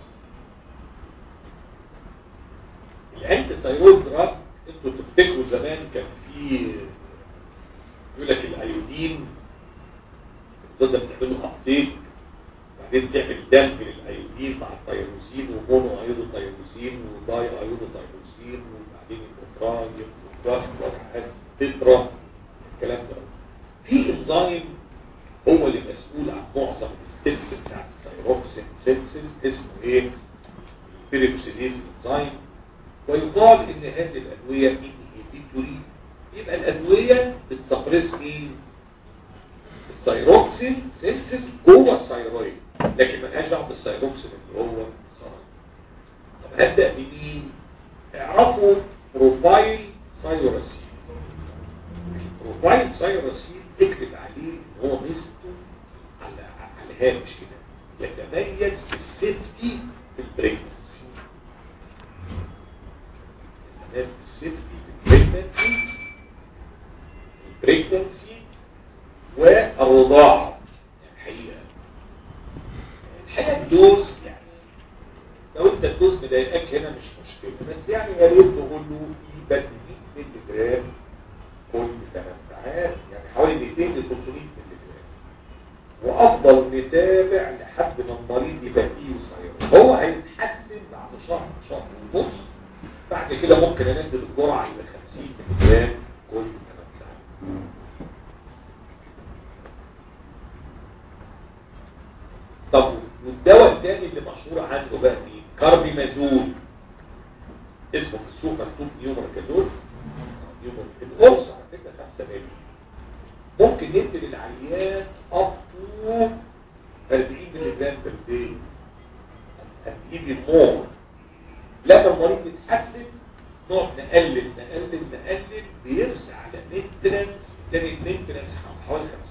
Speaker 1: الانتي ثايرويد دراج انتوا تفتكروا زمان كان في يقول لك الايودين تقدر تعمله ابديت بعدين تعمل دمج للايودين مع التيروسين ومونو ايودو تيروسين وداي ايودو تيروسين وبعدين البوتران يبقى تترا الكلام ده في انزيم هو اللي مسؤول عن معظم الستبس بتاعت الثيروكسين سينسز اسمه ايه؟ بيريبسينيز انزيم ويقال ان هذه الادويه انهبيتوري يبقى الادويه بتسبرس مين؟ الثيروكسين سينسز جوه الثيرويد لكن ملهاش دعوه بالثيروكسين اللي هو الثيرويد طب هبدا بمين؟ اعرفوا بروفايل ثيروسين بروفايل ثيروسين اكتب عليه ان هو ميزته على على الهامش كده يتميز بالسيفتي في البريجنسي يتميز بالسيفتي في البريجنسي البريجنسي والرضاعة الحقيقة الحقيقة الدوز يعني لو انت الدوز مضايقاك هنا مش مشكلة بس يعني يا ريت تقول له في بدل 100 مللي جرام كل 8 ساعات يعني حوالي 200 ل 300 مللي جرام وافضل نتابع لحد ما المريض يبقى فيه صغير هو هيتحسن بعد شهر شهر ونص بعد كده ممكن انزل الجرعه الى 50 مللي جرام كل 8 ساعات طب والدواء الثاني اللي مشهور عنه بقى مين كاربيمازول اسمه في السوق مكتوب نيومركازول نيومركازول القرص على فكره 5 مللي ممكن يقتل العيان اب تو 40 مللي جرام بير داي هتجيب مور لما المريض يتحسن نقعد نقلل نقلل نقلل بيرسى على مينترنس تاني المينترنس حوالي 50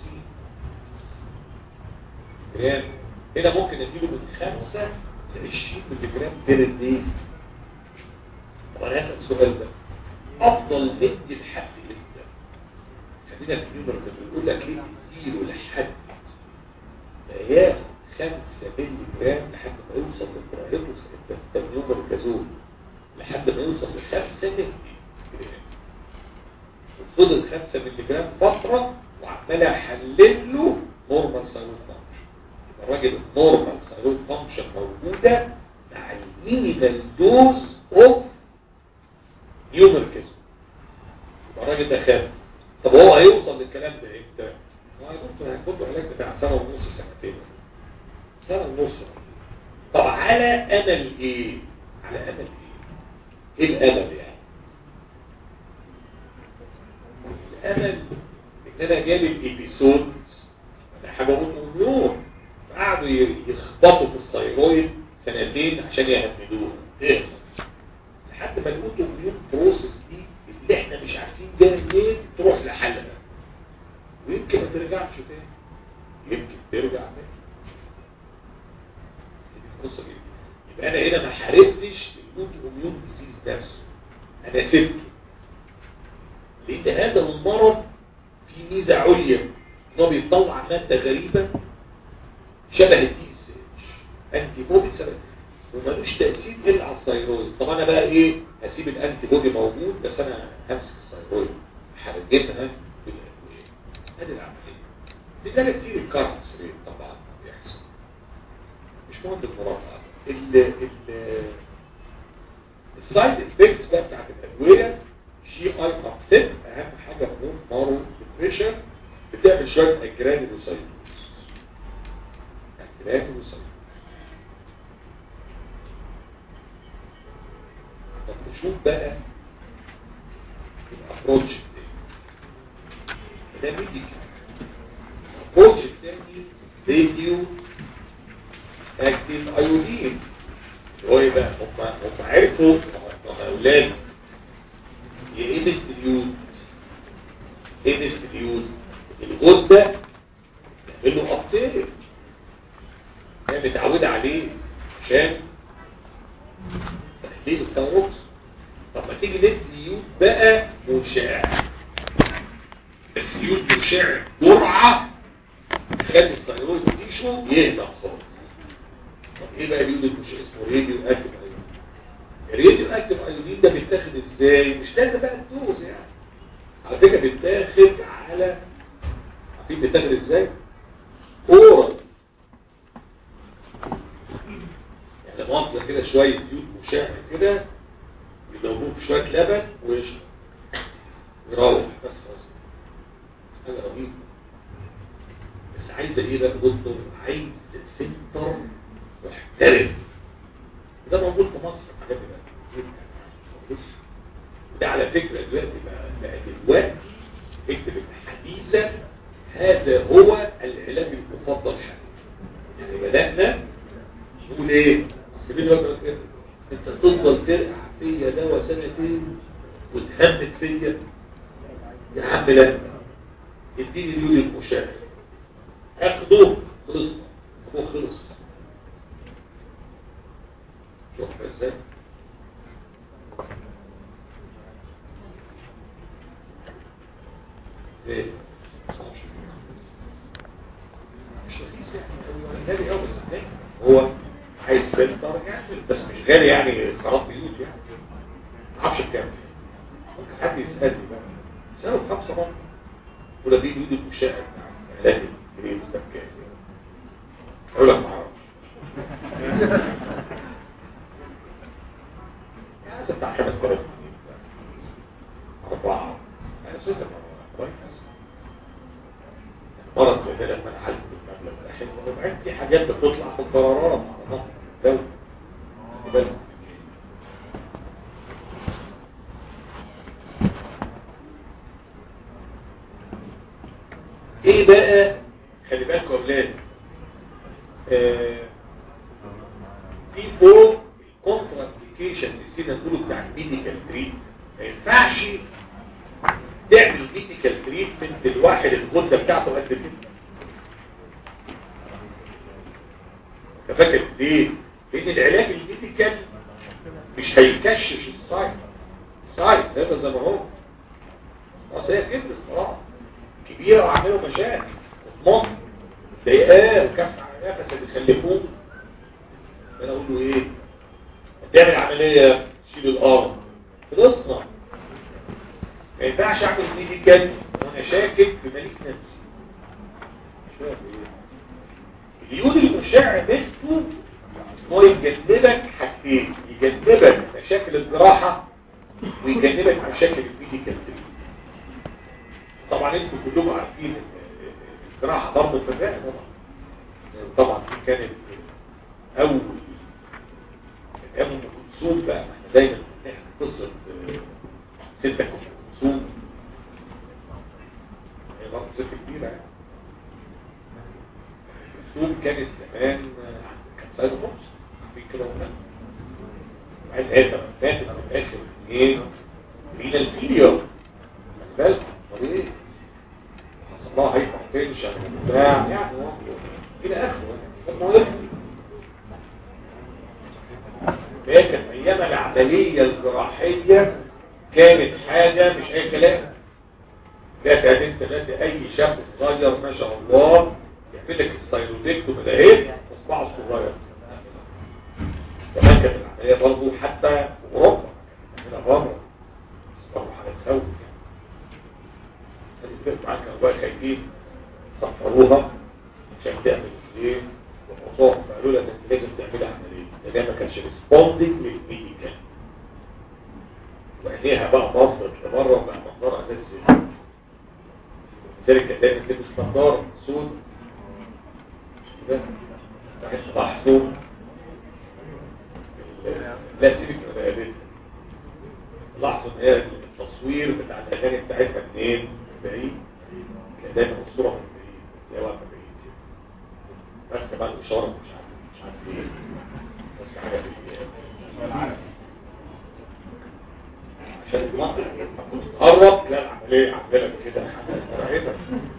Speaker 1: جرام هنا ممكن اديله من 5 ل 20 مللي جرام بير داي طب انا هسأل السؤال ده افضل مدي لحد امتى خلينا في النيومر كده بيقول لك ليه تديله لحد ما ياخد 5 مللي جرام لحد ما يوصل للبرايتوس انت النيومر كازول لحد ما يوصل ل 5 مللي جرام وفضل 5 مللي جرام فتره وعمال احلل له نورمال سايلوت فانكشن الراجل النورمال سايلوت فانكشن موجوده مع المينيمال دوز اوف نيومركزم يبقى الراجل ده خاف طب هو هيوصل للكلام ده امتى؟ هو هيكون هيكون له علاج بتاع سنه ونص سنتين سنه ونص طب على امل ايه؟ على امل ايه؟ ايه الامل يعني؟ الامل ان انا جالي الابيسود انا حاجه اوتوميون قعدوا يخبطوا في الثيرويد سنتين عشان يهمدوها ايه لحد ما الاوتوميون بروسيس دي اللي احنا مش عارفين جايه منين تروح لحلها ويمكن ما ترجعش تاني يمكن ترجع تاني القصه دي يبقى انا هنا ما حاربتش الاوتوميون ديزيز نفسه انا سبته لان هذا المرض فيه ميزه عليا ان هو بيطلع ماده غريبه شبه التي اس اتش انتي بودي سبب ومالوش تاثير الا على الثيرويد طب انا بقى ايه هسيب الانتي بودي موجود بس انا همسك الثيرويد هرجمها بالادويه ادي العمليه لذلك في الكارنس ريت طبعا بيحصل مش مهم المرافعه ال ال السايد افكتس بقى بتاعت الادويه جي اي ابسيت اهم حاجه هرمون مارو ديبريشن بتعمل شويه اجرانيولوسايتوس اجرانيولوسايتوس طب نشوف بقى الابروتش ده ميديكال الابروتش الثاني راديو اكتيف ايودين هو ايه بقى هم هم عرفوا هم اولاد ايه ديستريوت ايه ديستريوت الغده يعمل له ابتيك هي متعوده عليه عشان تحليل الثيروكس طب ما تيجي ندي يود بقى مشع بس يود مشع جرعه تخلي الثيرويد تيشو يهدى خالص طب ايه بقى اليود المشع اسمه راديو اكتيف ايودين الراديو اكتيف ايودين ده بيتاخد ازاي مش لازم بقى الدوز يعني على فكره بيتاخد على عارفين بيتاخد ازاي اورال يعني مؤاخذه كده شويه يود مشع كده يدوبوه في شويه لبن ويشرب يروح بس خلاص حاجه رهيبه بس عايزه ايه بقى دكتور عايزه سنتر محترف ده موجود في مصر الحاجات دي بقى وده على فكره دلوقتي بقى, بقى دلوقتي اكتب حديثا هذا هو العلاج المفضل حاليا يعني بدانا نقول ايه سيبين وقت كده انت تفضل ترقع فيا دواء سنتين وتهمت فيا يا عم لا اديني اليود المشاهد اخده خلص هو خلص شوف ازاي زي مش رخيص يعني غالي قوي بس هو عايز سنتر يعني بس مش غالي يعني خراب بيوت يعني ما اعرفش بكام ممكن حد يسالني بقى سعره خمسة مرة ولا دي اليود المشاهد علاج الجريد ده بكام اقول لك ما اعرفش يعني بتاع 5000 جنيه أربعة أنا أساسا كويس مرض زي ده لما نعالج بالمبلغ ده حلو وبعدين في حاجات بتطلع في القرارات على نقطة الدولة خلي بالك. ايه بقى خلي بالكم يا اولاد آه، في فوق الكونترا ابلكيشن نسينا نقوله بتاع الميديكال تريت ما ينفعش تعمل ميديكال تريتمنت لواحد الغده بتاعته قد كده انت فاكر ليه؟ لان العلاج الميديكال مش هيكشش السايت السايت هيبقى زي ما هو اصل هي كبرت خلاص كبيره وعملوا مشاكل وطماط ضايقاه وكبس على نفس اللي خلفوه انا اقول له ايه هتعمل عمليه شيل الارض خلصنا ما ينفعش اعمل ميديكال وانا شاكك في ملك نفسي مش فاهم ايه اليود المشع ميزته هو يجنبك حاجتين يجنبك مشاكل الجراحه ويجنبك مشاكل الميديكال تريتمنت طبعا انتوا كلكم عارفين الجراحه ضرب في الرئه طبعا طبعا دي كانت اول ايام ام كلثوم بقى احنا دايما بنحكي قصه ستة ام كلثوم هي برضه ست كبيره يعني كلثوم كانت زمان كانت سايد بوكس في كده وكده وبعدين هي ماتت في الاخر ايه مين الفيديو خلي بالك امال ايه حصل لها هيبقى تنشن وبتاع يعني هو الى اخره المهم لكن ايام العمليه الجراحيه كانت حاجه مش اي كلام لا تقابل ثلاثة اي شاب صغير ما شاء الله يعمل لك السيروتيكتوم ده ايه اصبعه صغير زمان كانت العمليه برضه حتى في اوروبا هنا بره بس برضه حاجه تخوف يعني الفرق معاك كانوا بقى خايفين صفروها عشان تعمل ايه وموضوع فقالوا لها انت لازم تعملي عمليه لان ما كانش ريسبوندنج للميديكال وعينيها بقى بصت لبره وبقى منظرها زي الزفت لذلك كان دايما تلبس نظاره سود كده راحت تلاحظوا لا سيبك من رقبتها لاحظوا ان هي التصوير بتاع الاغاني بتاعتها منين؟ من بعيد كان دايما الصوره من بعيد هي واقفه بعيد بس كمان الاشاره مش عارف مش عارف ايه بس حاجه في عشان المنطق لما كنت تقرب تلاقي العمليه عامله كده حاجه مرعبه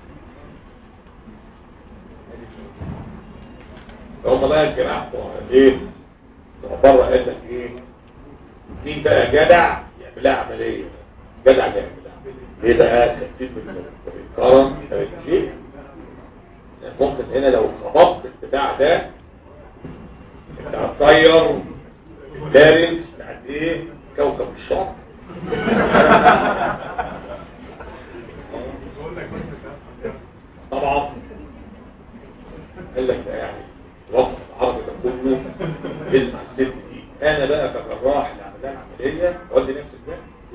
Speaker 1: هم بقى الجماعه بتوع ايه بتوع بره قال لك ايه مين بقى جدع يعمل لها عمليه جدع يعمل لها عمليه ليه بقى ترتيب من الكرم ليه ممكن هنا لو خبطت البتاع ده انت هتطير الدارس بتاعت ايه كوكب الشرق طبعا قال لك ده يعني الوسط العربي ده كله يسمع الست دي انا بقى كجراح اللي عمل لها العمليه اودي نفس الجهه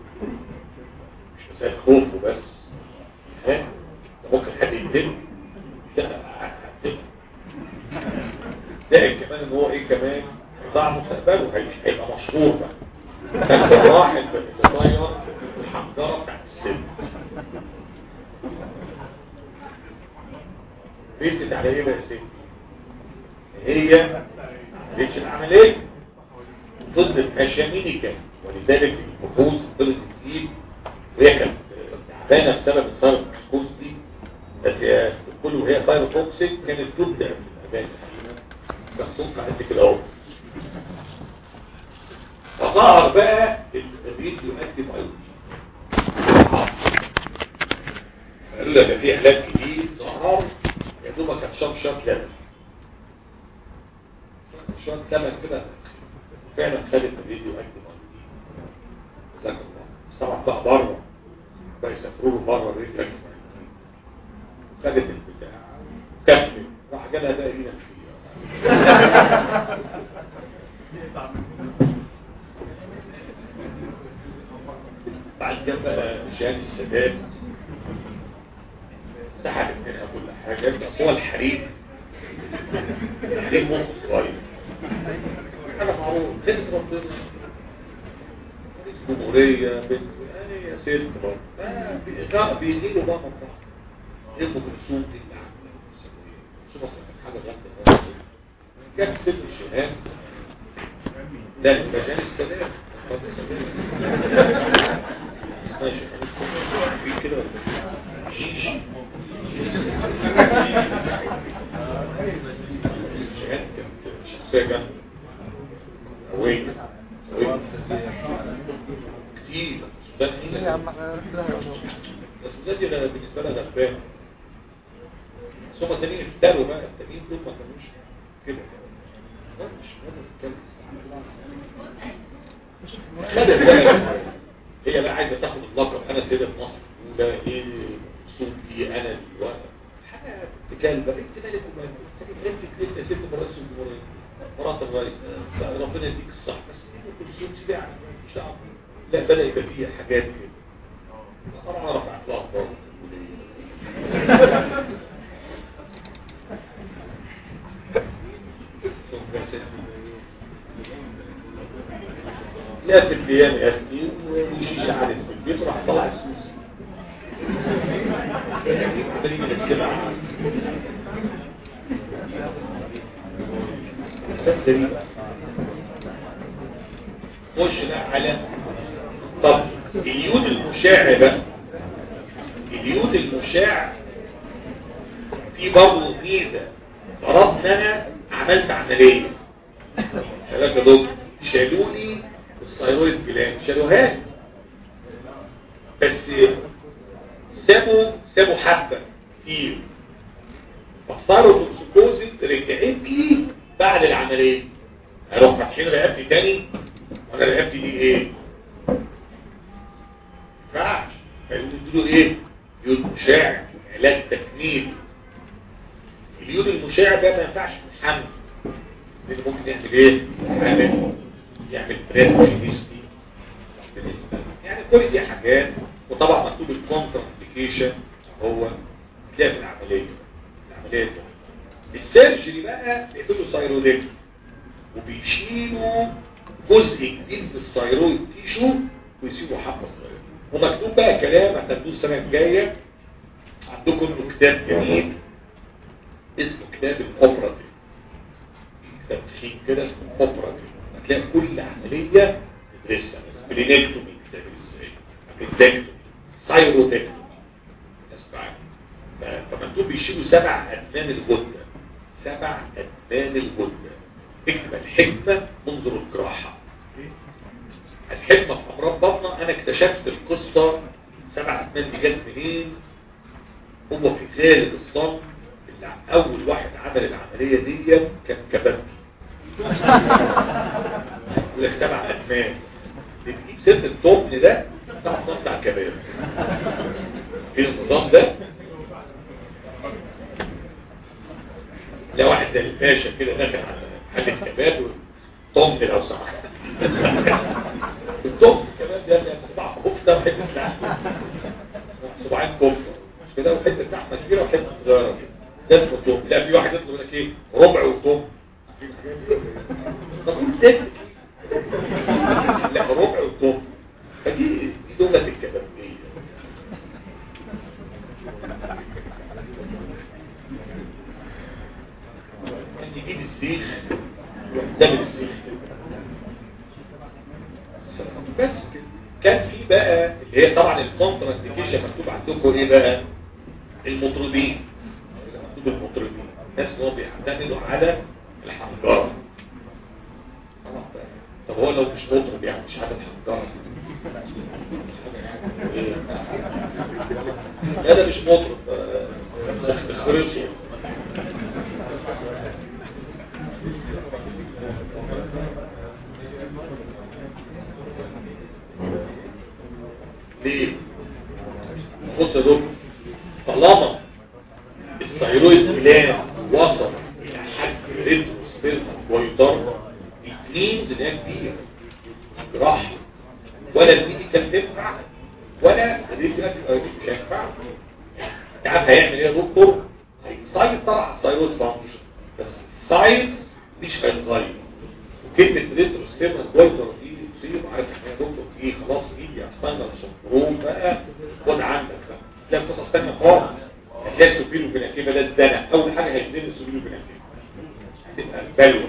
Speaker 1: مش مسألة خوف وبس ها ده ممكن حد يقتل زائد كمان ان هو ايه كمان ضاع مستقبله هي- هيبقى مشهور بقى كان جراح اللي طاير الحنجره بتاعت السن ريست على ايه بقى يا ستي هي ما عملتش العمليه فضلت ماشيه ميديكال ولذلك البحوث فضلت تزيد وهي كانت تعبانه بسبب السايروكسكوز دي بس هي كله وهي سايروتوكسيك كانت تبدع في الأبان كان صوتها قد كده اهو فظهر بقى الريديو اكتيف ايودين قالوا لك ده في علاج جديد ظهر يا دوبك هتشرب شويه لبن شويه لبن كده فعلا خدت الريديو اكتيف ايودين جزاك الله بس طبعا بقى بره بقى يسافروا له بره الريديو اكتيف ايودين خدت البتاع كشف راح جالها بقى هنا فيها بعد كده بقى مشان السادات سحبت منها كل حاجة بس هو الحريق يعني مخ صغير حاجة معروفة خدمة ربنا رئيس جمهورية بنت يعني يا ست برضه آه، بي- بيجيله بقى مطرح ابن كلثوم دي اللي عامله شو مصر كانت حاجة جامدة أوي. جاب ست الشهاد ده مجال السلام خط السلام اسمها شهاد السلام في كده ولا إيه؟ جيجي شهاد كانت شخصية جامدة قوية قوية كتير السودان
Speaker 2: يا
Speaker 1: هنا
Speaker 2: عم احنا رحنا لها
Speaker 1: السودان دي أنا بالنسبة لها غلبان بس هما التانيين افتروا بقى التانيين دول ما كانوش كده لا مش قادر اتكلم خدت بقى هي بقى عايزه تاخد اللقب انا سيده مصر الاولى ايه صوتي انا دلوقتي حاجه بكلبه انت مالك ومالك انت كلمه يا ست رئيس الجمهوريه مرات الرئيس آه، ربنا يديك الصح بس دي كل شيء سيبها يعني مش دعوه لا بدا يبقى فيه حاجات كده طبعا رفعت لها الضغط لا في الايام يا اختي ويجي قعدت في البيت راح طلع السوس تريد السمع خش بقى على طب اليود المشاع بقى اليود المشاع في برضه ميزه فرضنا انا عملت عمليه شباب يا دكتور شالوا لي الثيرويد جلاند شالوها لي بس سابوا سابوا حبه كتير فصاروا توكسيكوزيس رجعت لي بعد العمليه هروح فاتحين رقبتي تاني وانا رقبتي دي ايه؟ ينفعش فيقولوا له ايه؟ يود مشاع علاج تكميل اليود المشاع ده ما ينفعش في الحمل لان ممكن يعمل ايه؟ يعمل يعمل بريدوجينيستي بالنسبه يعني كل دي حاجات وطبعا مكتوب الكونتر انديكيشن هو تلاقي في العمليه العمليه دي السيرجري بقى بيعملوا ثايرويدكتومي وبيشيلوا جزء جديد من الثايرويد تيشو ويسيبوا حبه صغيره ومكتوب بقى كلام هتاخدوه السنه الجايه عندكم انه كتاب جميل اسمه كتاب الاوبراتيف كتاب تخين كده اسمه اوبراتيف هتلاقي كل عمليه تدرسها بس بلينكتومي كتاب ازاي ابندكتومي ثايرودكتومي اسمع فمكتوب بيشيلوا سبع ادمان الغده سبع ادمان الغده اكتب الحكمه منظر الجراحه الحكمة في أمراض بطنة أنا اكتشفت القصة سبع أثمان دي جت منين هو في غالب الظن اللي أول واحد عمل العملية دي كان كبابتي يقول لك سبع أثمان بتجيب سن الطبن ده تعرف نطلع كباب ايه النظام ده لا واحد زي الباشا كده داخل على محل الكباب طن لو سمحت الطن كمان ده يعني صباع كفته وحته لحمه صباعين كفته مش كده وحته لحمه كبيره وحته صغيره كده ده اسمه طن لا في واحد يطلب لك ايه ربع وطن طب ست لا ربع وطن فدي دي لغه الكبابيه كان يجيب السيخ ويحتمل السيخ بس كده. كان في بقى اللي هي طبعا الكونترا انديكيشن مكتوب عندكم ايه بقى المطربين مكتوب المطربين الناس اللي هو بيعتمدوا على الحنجره طبعا بقى. طب هو لو مش مطرب يعني مش عارف الحنجره إيه؟ لا ده مش مطرب ده خرسه ليه؟ بص يا دكتور طالما الثيرويد جلاند وصل الى حد ريتروسبيرما ويضر الكلينز ده كبير جراح ولا الميديكال تنفع ولا الريتروسبيرما مش هينفع انت عارف هيعمل ايه يا دكتور؟ هيسيطر على الثيرويد فانكشن بس السايز مش هيتغير وكلمة ريترو ستيرنال بوينتر دي تصير عارف احنا دكتور ايه خلاص ايدي استنى السندروم بقى خد عندك بقى لا قصص تانية خالص هتلاقي سوبيلو بناكيبه ده اتزنق اول حاجة هيتزنق سوبيلو بناكيبه هتبقى بلوى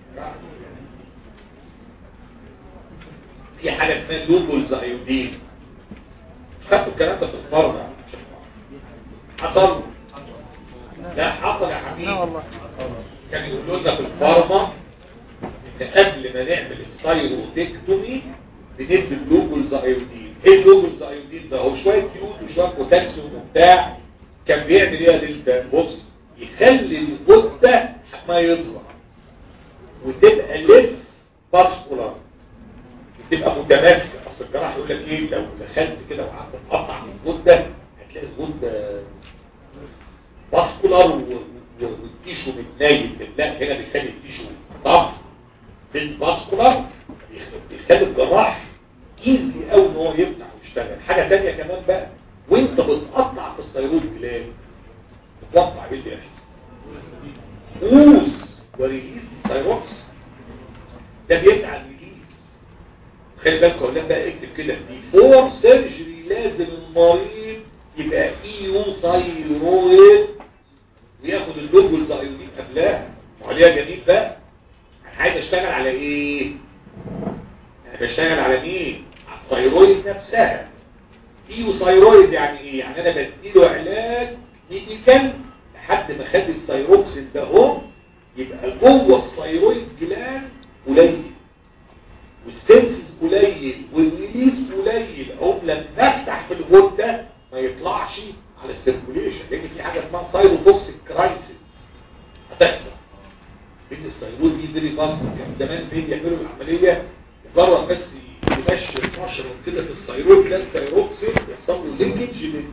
Speaker 1: في حاجة اسمها لوبولز ايودين خدتوا الكلام ده في الفرع حصل لا حصل يا حبيبي
Speaker 2: لا والله
Speaker 1: كان يقولوا لنا في الفارما ان قبل ما نعمل السايروتكتومي بندي اللوجولز ايودين ايه اللوجولز ايودين ده هو شويه يود وشويه بوتاسيوم وبتاع كان بيعمل ايه يا ليل بص يخلي الغده ما يظهر وتبقى لس باسكولار تبقى متماسكه اصل الجراح يقول لك ايه لو دخلت كده وقعدت تقطع من الغده هتلاقي الغده باسكولار والتيشو متنايم لا هنا بيخلي التيشو ضعف بالباسكولار بيخلي الجراح ايزي قوي ان هو يفتح ويشتغل حاجه ثانيه كمان بقى وانت بتقطع في السيروت جلاند بتقطع ايه اللي يحصل اوز وريليز السيروكس ده بيمنع الريليز خلي بالك اقول بقى اكتب كده بيفور سيرجري لازم المريض يبقى ايو ثايرويد وياخد اللوجولز ايودين قبلها وعليها جميل بقى انا عايز اشتغل على ايه انا بشتغل على مين على الثايرويد نفسها ايو ثايرويد يعني ايه يعني انا بديله علاج ميديكال لحد ما خد الثايروكسين ده اهو يبقى جوه الثايرويد جلاند قليل والسنسز قليل والريليز قليل اهو لما افتح في الغده ما يطلعش على السيركوليشن لان في حاجه اسمها سايروتوكسيك كرايسيس هتحصل بين السيرود دي فيري فاست كان زمان بين يعملوا العمليه مجرد بس يمشي النشر كده في السيرود تلاقي السيروكسين يحصل له لينكج لل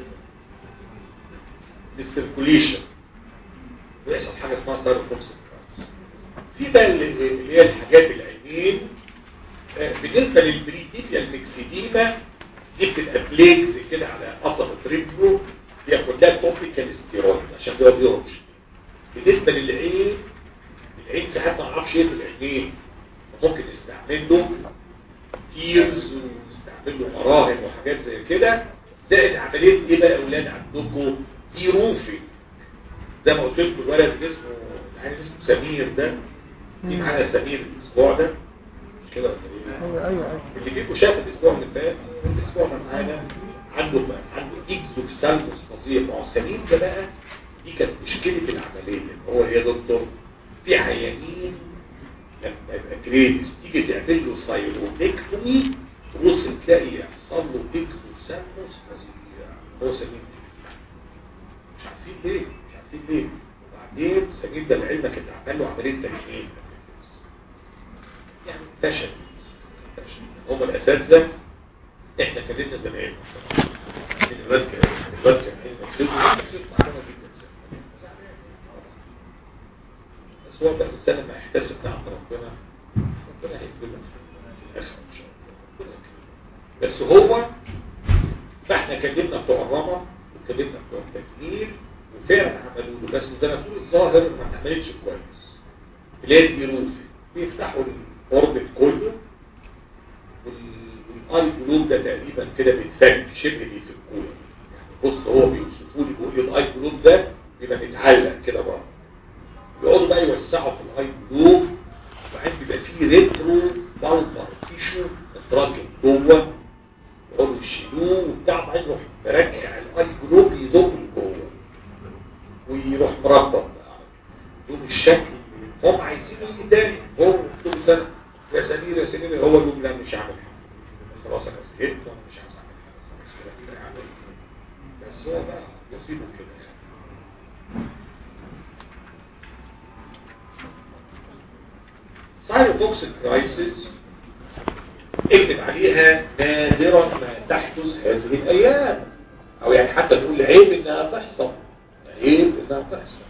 Speaker 1: للسيركوليشن ويحصل حاجه اسمها سايروتوكسيك كرايسيس في بقى اللي هي الحاجات العينين بالنسبه للبريتيبيال ميكسيديما دي بتبقى فليكس كده على قصبة رجله بياخد لها توبيكال ستيرويد عشان ده بيرش بالنسبة للعين العين ساعات ما اعرفش ايه في العينين ممكن نستعمل له تيرز ونستعمل له مراهم وحاجات زي كده زائد عملية ايه بقى يا اولاد عندكم دي روفي زي ما قلت لكم الولد اللي اسمه يعني اسمه سمير ده في معانا سمير الاسبوع ده مش كده ولا ايه؟
Speaker 2: ايوه ايوه ايوه
Speaker 1: اللي فيكم شاف الاسبوع اللي فات الاسبوع ده معانا عنده عنده اكزوكسالموس فظيع ما هو سليم ده بقى دي كانت مشكله العمليه هو يا دكتور في عيانين لما يبقى كريدس تيجي تعمل له سايروتكتومي تبص تلاقي يحصل له اكزوكسالموس فظيع هو سليم كده. مش عارفين ليه مش عارفين ليه وبعدين سليم ده لعلمك انت عمل له عمليه تجميل يعني فشل هم الاساتذه احنا كلمنا زمان الواد كان الواد كان بس هو بقى الانسان لما يحتسب نعم ربنا ربنا هيكرمه في الاخر ان شاء الله ربنا يكرمه بس هو فاحنا كلمنا بتوع الرمى وكلمنا بتوع التجميل وفعلا عملوا له بس زي ما تقول الظاهر ما اتعملتش كويس اللي هي الجروفي بيفتحوا الاوربت كله والاي جلوب ده تقريبا كده بيتفك شبه بيفكوه يعني بص هو بيوصفوا لي بيقول لي الاي جلوب ده بيبقى متعلق كده بره يقعدوا بقى يوسعوا في الاي جلوب وبعدين بيبقى فيه ريترو بالبر تيشو اتراكم جوه يقعدوا يشيلوه وبتاع بعدين يروح مرجع الاي جلوب يزق لجوه ويروح مربط بقى يقوم الشكل هم عايزينه ايه تاني هو طول سنه يا سمير يا سمير هو يقول لا مش هعمل حاجه خلاص انا زهقت وانا مش عايز اعمل حاجه خلاص كده كده يعني بس هو بقى يسيبه كده يعني سايروتوكسيك كرايسيس اكتب عليها نادرا ما تحدث هذه الايام او يعني حتى تقول عيب انها تحصل عيب انها تحصل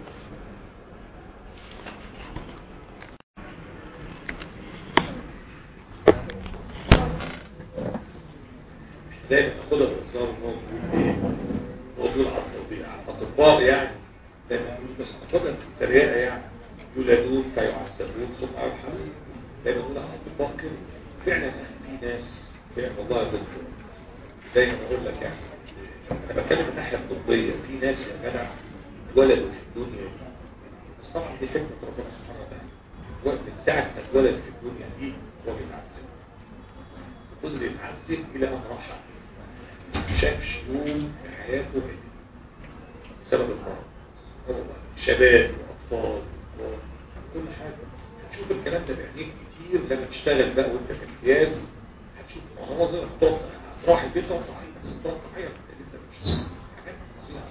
Speaker 1: دايما ناخدها بهزار ان هو بيقول ايه هو بيقول على التطبيق على الاطباء يعني دايما بيقول بس ناخدها بالتريقه يعني يولدون فيعذبون ثم يرحمون دايما نقول اطباء كده فعلا في ناس فعلا والله يا دكتور دايما اقول لك يعني انا بتكلم من الناحيه الطبيه في ناس يا جدع اتولدوا في الدنيا دي بس طبعا دي حكمه ربنا سبحانه وتعالى وقت ساعه ما اتولد في الدنيا دي هو بيتعذب فضل يتعذب الى ان راح ما شافش يوم في حياته بسبب المرض والله شباب واطفال وكبار، كل حاجه هتشوف الكلام ده بعينيك كتير لما تشتغل بقى وانت في امتياز هتشوف مناظر هتروح تروح البيت وتروح تعيط تروح تعيط انت بتشوف حاجات فظيعه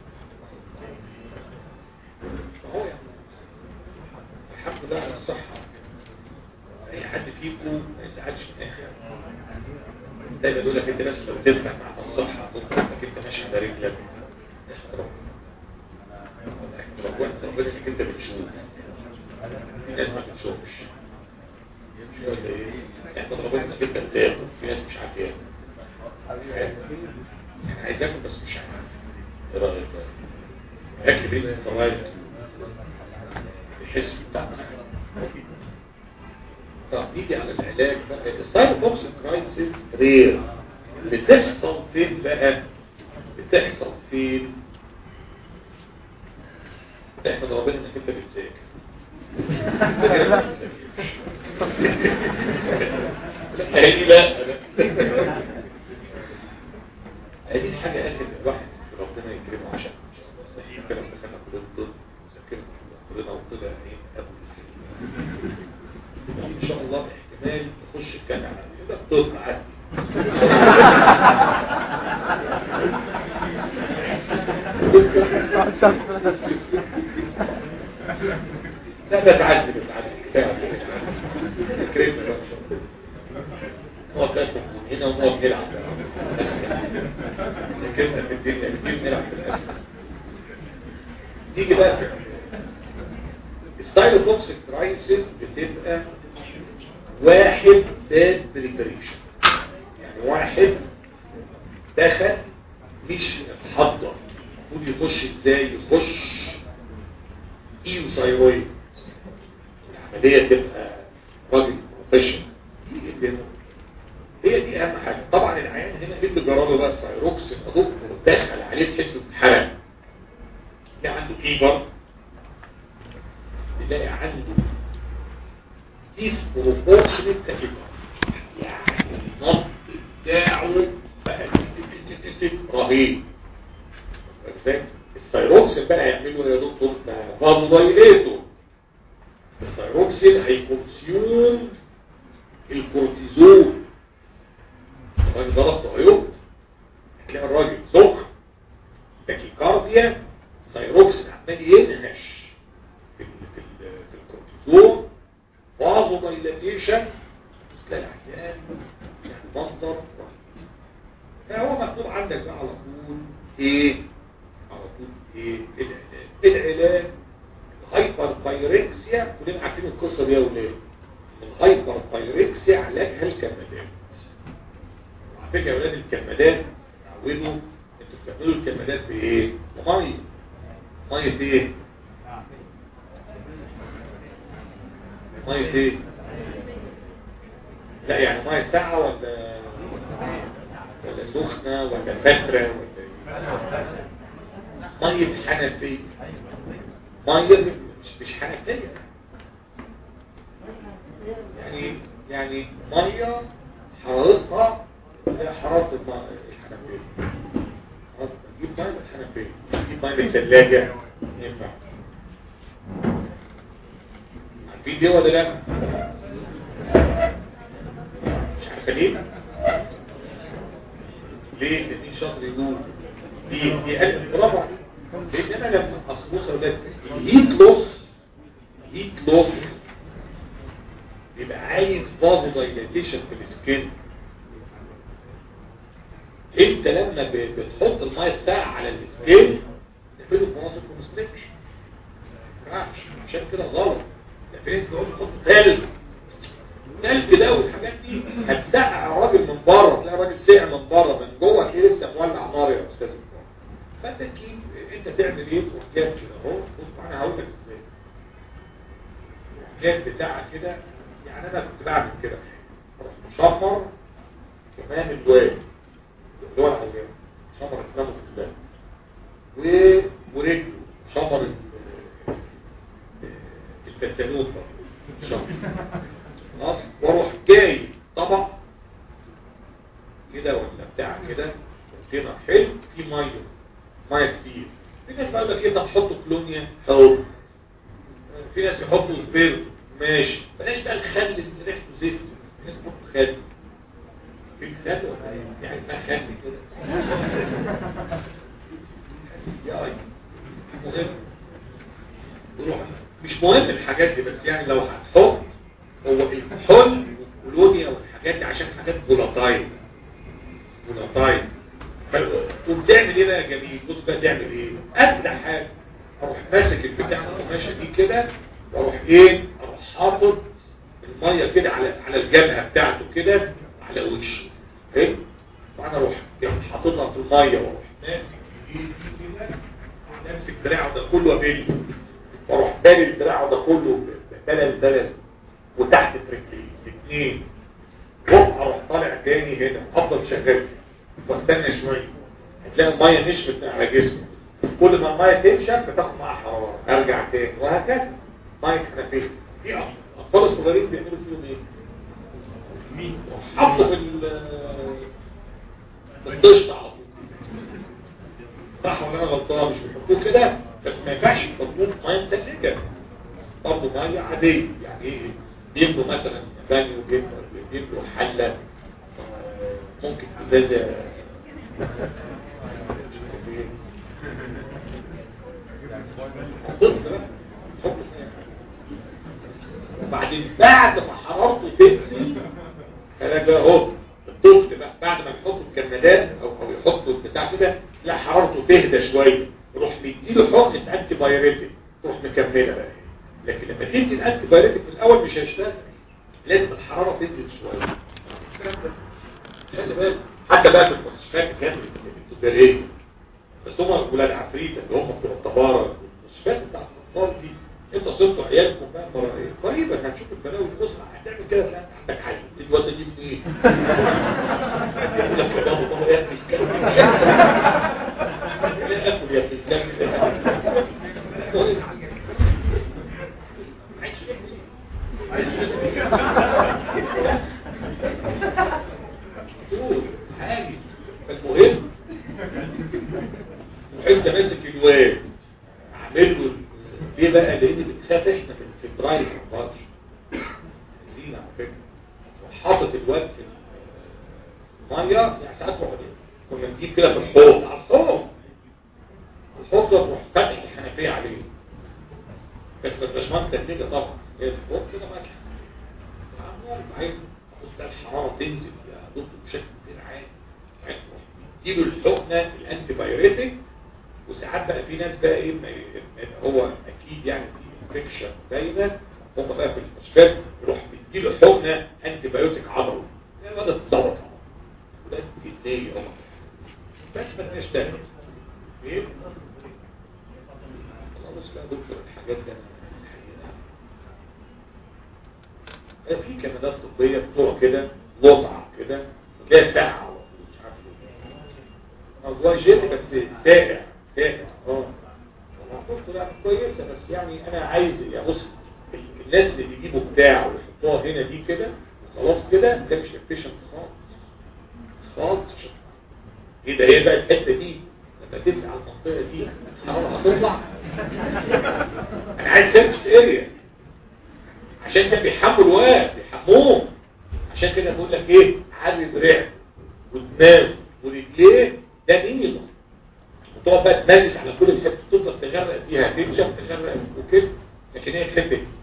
Speaker 1: فهو يعني الحمد لله على الصحه اي حد فيكم ما يزعلش من الاخر دايما يقول لك انت بس لو تدفع مع الصحه ممكن انك انت ماشي على رجلك احترام احترام وانت ربنا انك انت بتشوف في ناس ما بتشوفش مش ولا ايه احمد ربنا انك انت بتاكل في ناس مش عارف ياكل مش عارف. يعني عايز اكل بس مش عارف ايه رايك بقى اكل بيت الرايز الحس بتاعنا طب نيجي على العلاج بقى السايبوكس كرايسيس رير بتحصل فين بقى بتحصل فين احمد ربنا انك انت بتذاكر لكن أنا ما بذاكرش. لا هي لا هذه الحاجة قالت الواحد ربنا يكرمه عشان في كلام دخلنا كلية الطب وذاكرنا كلنا وطلع ايه ابو الخير ان شاء الله احتمال نخش الجامعة يبقى الطب عادي لا بتعذب بتعذب كفايه كريم بقى ان شاء الله نقعد بقى من هنا ونقعد نلعب ذاكرنا في الدنيا كتير نلعب في الاسد تيجي بقى السايلوتوكسيك كرايسيس بتبقى واحد باد بريبريشن يعني واحد دخل مش اتحضر المفروض يخش ازاي يخش ايو ثايرويد العمليه تبقى راجل بروفيشنال هي دي اهم حاجه طبعا العيان هنا ايه اللي جراله بقى الثايروكس الدكتور دخل عليه تحس اتحرق تلاقي عنده فيبر تلاقي عنده ديسبروبورشنت تاكيكارد يعني النبض بتاعه بقى تك- تك- تك- رهيب ازاي الثايروكسين بقى هيعملوا يا دكتور ده فازودايليتور الثايروكسين هيكونسيوم الكورتيزون الراجل ضربته عيوب هتلاقي الراجل سخن تاكيكارديا ثايروكسين عمال ينهش في ال في ال في الكورتيزون فازودايليتيشن تلاقي العيان يعني منظر رهيب فهو مكتوب عندك بقى على طول ايه على طول ايه العلاج العلاج الهايبر بايركسيا كلنا عارفين القصه دي يا ولاد الهايبر بايركسيا علاجها الكمادات وعلى فكره يا ولاد الكمادات تعودوا انتوا بتعملوا الكمادات بايه؟ بميه ميه ايه؟ ميه ايه؟ لا يعني ميه ساقعه ولا ولا سخنه ولا فتره ولا ايه؟ ميه حنفيه ميه مش مش حنفيه يعني يعني ميه حرارتها هي حراره الماء الحنفيه حرارة- تجيب ميه من الحنفيه تجيب ميه من الثلاجه ينفع عارفين دي ولا لا؟ مش عارفه ليه؟ ليه الاثنين شاطر يقول دي دي قلب برافو عليك لان انا لما اصبص ده الهيت لوس الهيت لوس بيبقى عايز بازو دايلاتيشن في السكين انت لما ب- بتحط الميه الساقعه على السكين تعمله بازو كونستريكشن ما ينفعش عشان كده غلط ده في ناس بيقولوا حط تلج التلج ده والحاجات دي هتسقع الراجل من بره تلاقي الراجل سقع من بره من جوه تلاقيه لسه مولع نار يا استاذ الكرام. فانت تجيب انت تعمل ايه تروح جايب كده اهو بص انا هقول لك ازاي الجناب بتاعها كده يعني انا كنت بعمل كده اروح مشمر كمان الواد اللي هو العيان شمر كلامه في الله و- ورجله شمر ال- الفتانوت برضه. شمر خلاص واروح جاي طبق كده ولا بتاع كده كونتينر حلو فيه ميه ميه كتير في ناس بقى لك ايه طب حطوا كلونيا حط في ناس يحطوا سبيرت ماشي بلاش بقى الخل اللي ريحته زفت في ناس بتحط خل في خل ولا ايه؟ يعني اسمها خل كده يا اي مهم يروح مش مهم الحاجات دي بس يعني لو هتحط هو الحل والكولونيا والحاجات دي عشان حاجات فولاتايل فولاتايل وبتعمل ايه بقى يا جميل بص بقى تعمل ايه ابدا حاجه اروح ماسك البتاع القماشه دي كده واروح ايه اروح حاطط الميه كده على على الجبهه بتاعته كده على وشه حلو وانا اروح حاططها في الميه واروح ماسك ايدي كده امسك دراعه ده كله وابله واروح بالي الدراع ده كله بلل بلل وتحت في رجلي الاثنين هوب اروح طالع تاني هنا افضل شغال واستنى شويه هتلاقي الميه نشفت على جسمي كل ما الميه تنشف بتاخد معاها حراره ارجع تاني وهكذا ميه حنفيه في اطفال الصغيرين بيعملوا فيهم ايه؟ حطوا في ال- في الدشت على طول صح ولا انا غلطان مش بيحطوه كده بس ما ينفعش يحطوه في ميه متلجه برضه ميه عاديه يعني ايه بيملوا مثلا بانيو بيملوا بيملوا حله آه، ممكن ازازه طفل بقى، حط فيها. وبعدين بعد ما حرارته تنزل خلاك بقى اهو الطفل بقى بعد ما يحطوا الكمادات او او يحطوا البتاع كده لا حرارته تهدى شويه يروح مديله حقنه انتي بايوريتك تروح مكمله بقى لكن لما تدي الانتي بايوريتك في الاول مش هيشتغل لازم الحراره تنزل شويه الكلام ده. خلي بالك حتى بقى في المستشفيات كانت التجاريه بس هم ولاد عفريته اللي هم بتوع الطباره المستشفيات بتاعت الاطفال دي انت صرتوا عيالكم بقى مرة ايه قريبا هتشوف البلاوي بص هتعمل كده تلاقي عندك عيل الواد ده دي من ايه؟ يقول لك يا بابا بابا ايه مش كده لا اكل يا اخي لا عايش نفسي دول حاجة فالمهم وانت ماسك الواد عامل له ليه بقى لان بتخاف احنا من الفبراير ما نقدرش عايزين على فكره وحاطط الواد في الميه يعني ساعات واحد كنا نجيب كده في الحوض على الحوض الحوض ده تروح فاتح الحنفيه عليه بس ما تبقاش ميه تهديده طبعا هي الحوض كده مالح عمال بعين بص بقى الحراره تنزل يا دكتور بشكل كتير عالي بعدين تروح تديله الحقنه الانتي بايوريتك وساعات بقى في ناس بقى ايه ما- ما- هو اكيد يعني في انفكشن باينه هم بقى في المستشفيات يروح بيديله حقنه انتي بايوتيك عضلي يعني بدات تظبط وده جديه اهو بس ما تبقاش تاني ايه خلاص لا دكتور الحاجات دي أنا الحقيقة. في كمادات طبيه بتوع كده لطعه كده وتلاقيها ساقعه على طول، مش عارف ليه. موضوع جيلي بس سائع سائع اه قلت لا كويسه بس يعني انا عايز يا بص الناس اللي بيجيبوا بتاع ويحطوها هنا دي كده خلاص كده ده مش efficient خالص خالص ايه ده ايه بقى الحته دي لما تسعى على المنطقه دي الحراره هتطلع انا عايز سيرفس اريا عشان كده بيحموا الواد بيحموه عشان كده بقول لك ايه عري دراعه ودماغه ورجليه ده نيله وتقعد بقى تمارس على كل الحته تفضل تغرق فيها تنشف تغرق وكده لكن هي الحته دي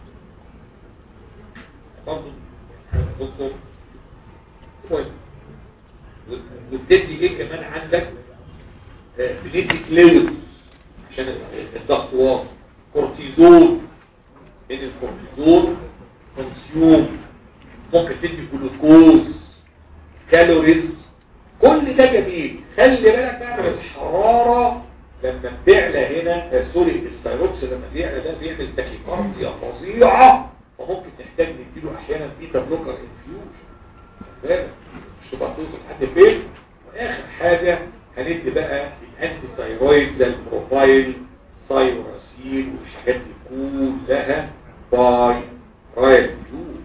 Speaker 1: برضه دكتور المهم وبتدي ايه كمان عندك آه، بندي كليوز عشان الضغط واطي كورتيزون ان الكورتيزون كونسيوم ممكن تدي جلوكوز كالوريز كل ده جميل خلي بالك بقى من الحرارة لما بتعلى هنا آه، سوري الثايروكس لما بيعلى ده بيعمل تاكيكارديا فظيعة فما ممكن نحتاج نديله احيانا بيتا بلوكر انفيوجن بالك مش تبقى توصل لحد فين واخر حاجه هندي بقى الانتي ثايرويد زي البروفايل سايوراسيل والحاجات دي كلها باي رايل يو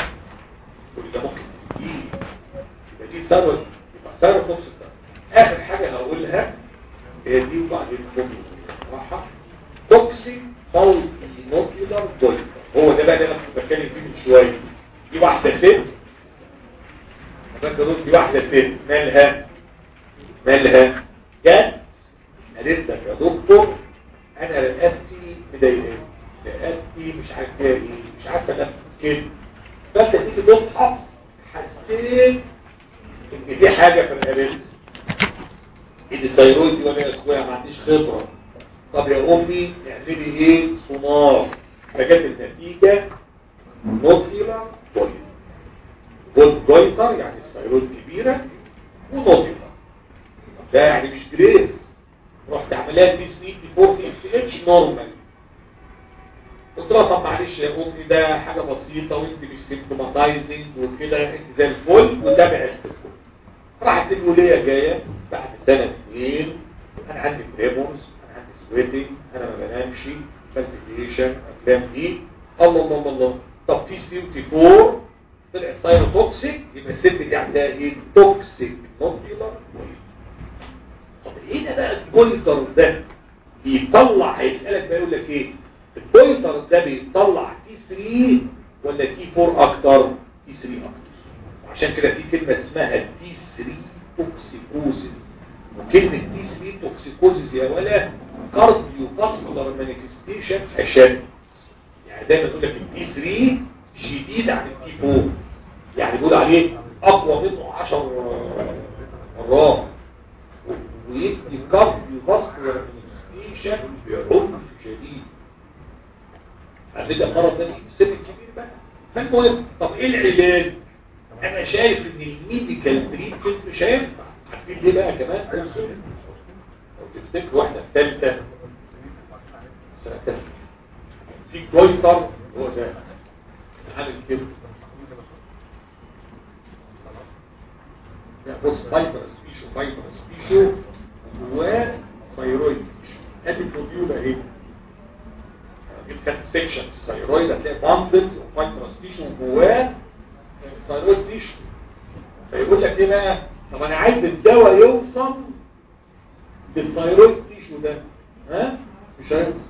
Speaker 1: كل ده ممكن تديه يبقى دي سبب يبقى سبب نص ده اخر حاجه هقولها هي دي وبعدين خد راحه توكسيك مالتي نوكيولار جوينتر هو ده بقى اللي انا كنت بتكلم فيه من شويه دي واحده ست فانت دول دي واحده ست مالها مالها جت قالت لك يا دكتور انا رقبتي مضايقاني رقبتي مش عارف فيها ايه مش عارفه انام كده فانت تيجي تفحص حسيت ان في حاجه في رقبتي ايدي ثايرويد دي ولا يا اخويا ما عنديش خبره طب يا امي اعملي ايه سونار فجت النتيجه نوكيولار جوينتر جولد جوينتر يعني الثايرويد كبيره ونوكيولار ده يعني مش جريز رحت عملها دي سنيك دي فور دي اس اتش نورمال قلت لها طب معلش يا امي ده حاجه بسيطه وانت مش سيمتوماتايزنج وكده انت زي الفل وتابع الفل راحت الوليه جايه بعد سنه اثنين انا عندي تريمورز انا عندي سويتنج انا ما بنامش فالفيكيشن افلام دي الله الله الله طب تي سي وتي 4 طلعت سايروتوكسيك يبقى الست دي عندها ايه توكسيك نوبيولار طب هنا بقى البوينتر ده بيطلع هيسألك بقى يقول لك ايه البوينتر ده بيطلع تي 3 ولا تي 4 اكتر تي 3 اكتر عشان كده في كلمة اسمها تي 3 توكسيكوزيس وكلمة تي 3 توكسيكوزيس يا ولا كارديو فاسكولار مانيفستيشن عشان يعني دايما يقول لك التي 3 شديد عن التي 4 يعني بيقول عليه اقوى منه 10 مرات ويدي كارديو فاسكولار مانيفستيشن بعنف شديد هتبقى مرض ده السن الكبير بقى فالمهم طب ايه العلاج انا شايف ان الميديكال تريتمنت مش هينفع عارفين ليه بقى كمان لو تفتكر واحده في ثالثه سنه ثالثه في جويتر هو ده عامل كده لا بص فايبر سبيشو فايبر سبيشو جواه ثايرويد ادي البروبيولا اهي الكات سيكشن الثايرويد هتلاقي باندل وفايبر سبيشو جواه ثايرويد تيشو فيقول لك ايه بقى طب انا عايز الدواء يوصل للثايرويد تيشو ده ها مش هيوصل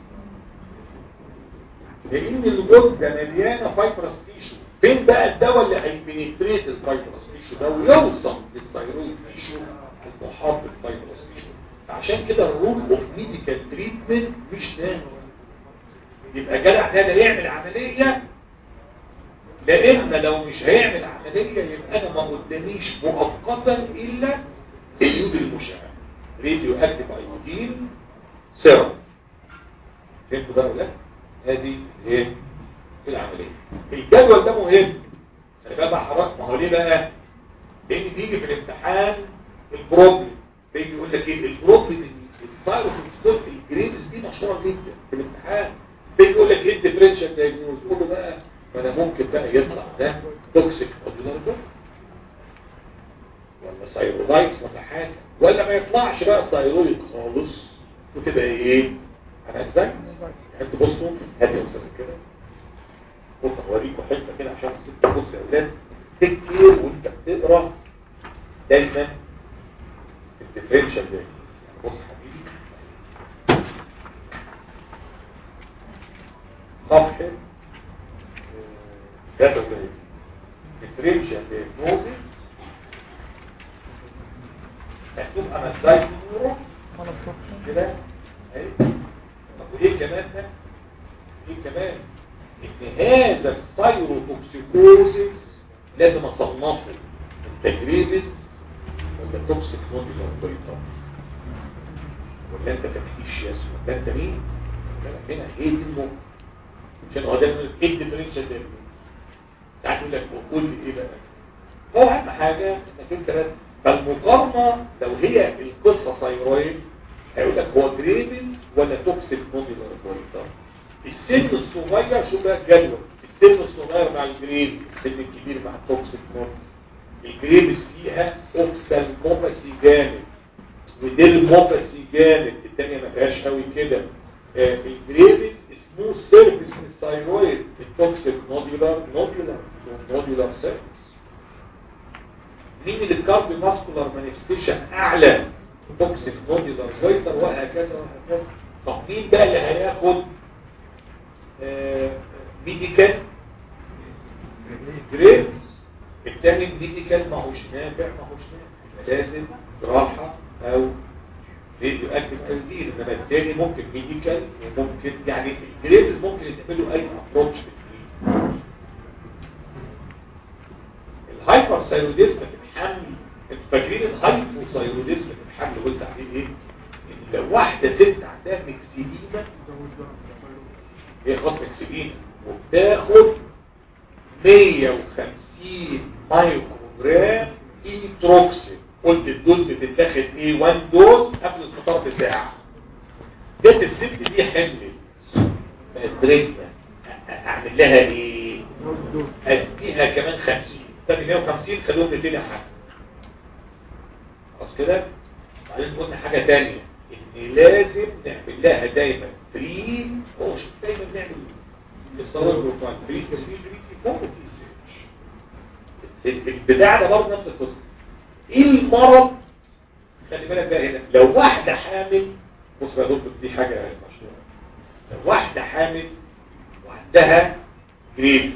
Speaker 1: لان الجثه مليانه فايبرس تيشو فين بقى الدواء اللي هيبنتريت الفايبرس تيشو ده ويوصل للثايرويد تيشو المحاط بالفايبرس تيشو عشان كده الرول اوف ميديكال تريتمنت مش ده يبقى جدع ده يعمل عمليه لان لو مش هيعمل عمليه يبقى انا ما قداميش مؤقتا الا اليود المشع راديو اكتيف ايودين سيرم فهمتوا ده ولا هذه هي العمليه الجدول ده مهم خلي بالك حضرتك ما هو ليه بقى لان بيجي في الامتحان البروبلم بيجي يقول لك ايه البروبلم السايروسكوب الجريدز دي مشهوره جدا في الامتحان بيجي يقول لك ايه الديفرنشال دايجنوز قول له بقى ما انا ممكن بقى يطلع ده توكسيك اودينال ولا سايرولايتس ولا حاجه ولا ما يطلعش بقى سايرويد خالص وتبقى ايه انا ازاي انت بصوا هاتي يا استاذ كده بص اوريكم حته كده عشان تبص يا اولاد تكتير وانت بتقرا دايما الديفرنشال ده بص حبيبي صفحه ده تقول ديفرنشال دياجنوزيس مكتوب انا ازاي نورو كده اهي طب وايه كمان ده ايه كمان ان هذا السايروتوكسيكوزيس لازم اصنفه التجريبس ولا توكسيك نوديولار بريتار ولا انت تفتيش يا اسود ده انت مين هنا ايه دي المهم عشان هو ده ايه الديفرنشال ده ساعات يقول لك قول لي ايه بقى هو اهم حاجه انك انت بس فالمقارنه لو هي القصه ثايرويد هيقول لك هو جريبس ولا توكسيك نوديولار بريتار السن الصغير شو بقى الجدول السن الصغير مع الجريد السن الكبير مع التوكسيك نوت الجريبس فيها اوكسالموباسي جامد وديرموباسي جامد التانية ما فيهاش قوي كده آه، الجريبس اسمه سيرفيس من الثايرويد التوكسيك نوديولار نوديولار نوديولار سيرفيس مين اللي الكارديو ماسكولار مانيفستيشن اعلى توكسيك نوديولار جويتر وهكذا وهكذا طب مين بقى اللي هياخد آه، ميديكال جريبس التاني الميديكال ما هوش نافع ما هوش نافع لازم جراحة او راديو اكتف تنزيل انما التاني ممكن ميديكال وممكن يعني الجريبس ممكن يتعملوا اي ابروتش الهايبر ثايروديزم في الحمل انتوا فاكرين الهايبو ثايروديزم في الحمل قلت عليه ايه؟ ان لو واحده ست عندها مكسيديما هي خلاص مكسيديما وبتاخد 150 مايكرو جرام ايتروكسين قلت الدوز بتتاخد ايه 1 دوز قبل الفطار بساعه جت الست دي حملت بقت بريدنا اعمل لها ايه اديها كمان 50 تاني 150 خلوهم 200 حاجه خلاص كده بعدين قلنا حاجه تانية ان لازم نعمل لها دايما فري هو مش دايما نعمل الصوره بروفايل فري فري فري فوق البتاع ده برضه نفس القصه ايه المرض خلي بالك بقى هنا لو واحده حامل بص بقى دكتور دي حاجه مشهوره لو واحده حامل وعندها جريبس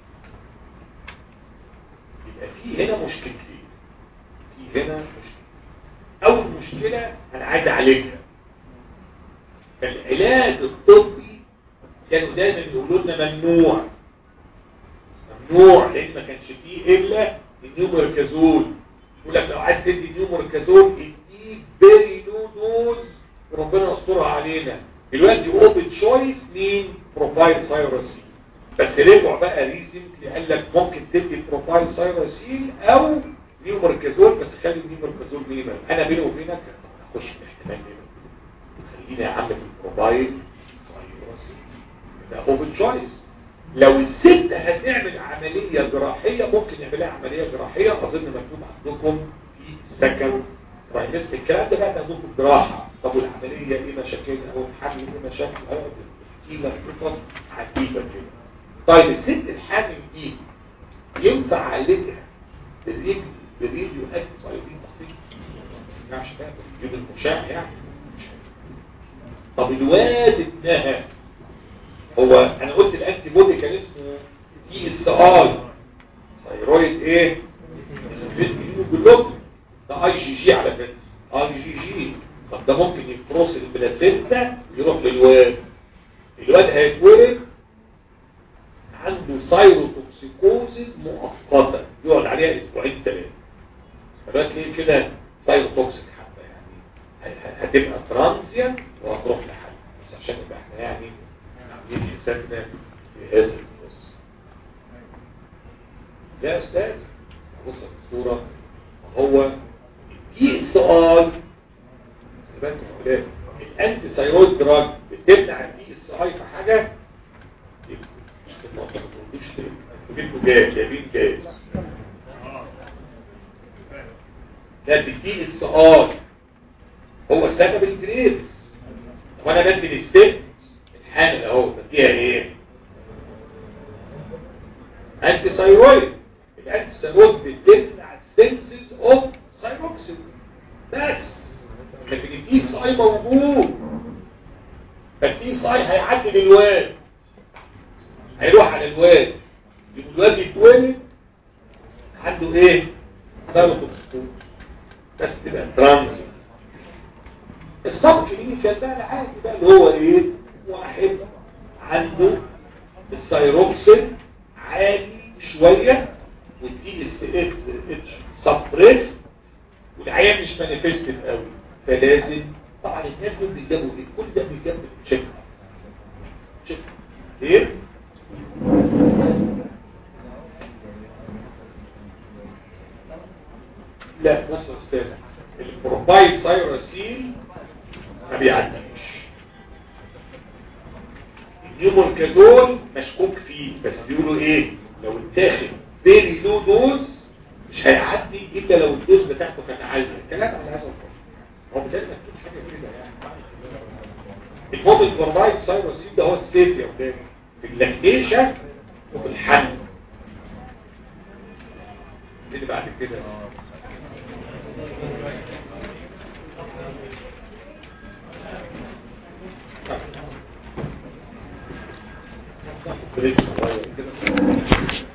Speaker 1: يبقى في هنا مشكلتين في هنا مشكله اول مشكله انا عايز اعالجها فالعلاج الطبي كانوا دايما يقولوا لنا ممنوع ممنوع لان ما كانش فيه الا النيومركازول يقول لك لو عايز تدي نيومركازول اديه فيري لو دوز وربنا يسترها علينا دلوقتي اوبن تشويس مين بروفايل سايروسيل بس رجعوا بقى ريسنتلي قال لك ممكن تدي بروفايل سايروسيل او نيومركازول بس خلي النيومركازول مينيمال انا بيني وبينك اخش في الاحتمال مينيمال خلينا يا عم في البروفايل سايروسيل ده اوبن تشويس لو الست هتعمل عملية جراحية ممكن نعملها عملية جراحية أظن مكتوب عندكم في سكن ترايمستر الكلام ده بقى تاخدوه في الجراحة طب والعملية ايه مشاكلها او الحمل ايه مشاكل كتيرة قصص عجيبة كده طيب الست الحامل دي ينفع اعالجها بالرجل بالراديو اكتف ايودين تخفيف ما ينفعش بقى بالرجل المشع يعني طب الواد ابنها هو انا قلت الانتي بودي كان اسمه تي اس اي ثايرويد ايه جلوب ده اي جي جي على فكره اي جي جي طب ده ممكن يكروس البلاسينتا يروح للواد الواد هيتولد عنده سايروتوكسيكوزيس مؤقته يقعد عليها اسبوعين ثلاثه فبقى تلاقيه كده سايروتوكسيك حبه يعني هتبقى ترانزيان وهتروح لحل بس عشان يبقى احنا يعني عاملين حسابنا في هذا القصه يا استاذ بص الصوره هو الدي اس اي الانتي ثايرويد دراج بتمنع الدي اس اي في حاجه ما تقولوش جبتوا جاز جايبين جاز ده الدي اس اي هو سبب الجريد طب انا بدي للست الحامل اهو بديها ايه انتي ثايرويد الانتي ثايرويد بتمنع السنسز اوف ثايروكسين بس لكن التي اس اي موجود فالتي اس اي هيعدي للواد هيروح على الواد الواد يتولد عنده ايه ثايروكسين بس تبقى ترانزيت السب كلينيكال بقى العادي بقى اللي هو ايه واحد عنده الثايروكسين عالي شوية والدي اس اتش سبريس والعيان مش مانيفستد قوي فلازم طبعا الناس دول بيجابوا ايه كل ده بيجاب تشيك تشيك ايه لا بص يا استاذ البروفايل سايروسيل ما بيعديش النيوموركازول مشكوك فيه بس بيقولوا ايه لو اتاخد فيري لو دوز مش هيعدي الا لو الدوز بتاعته كانت عاليه كلام على هذا الفرق هو بالتالي مكتوب حاجه كده يعني المهم الفرمايد سايروسين ده هو السيف يا ولاد في اللاكتيشن وفي الحمل اللي بعد كده بريك صغير كده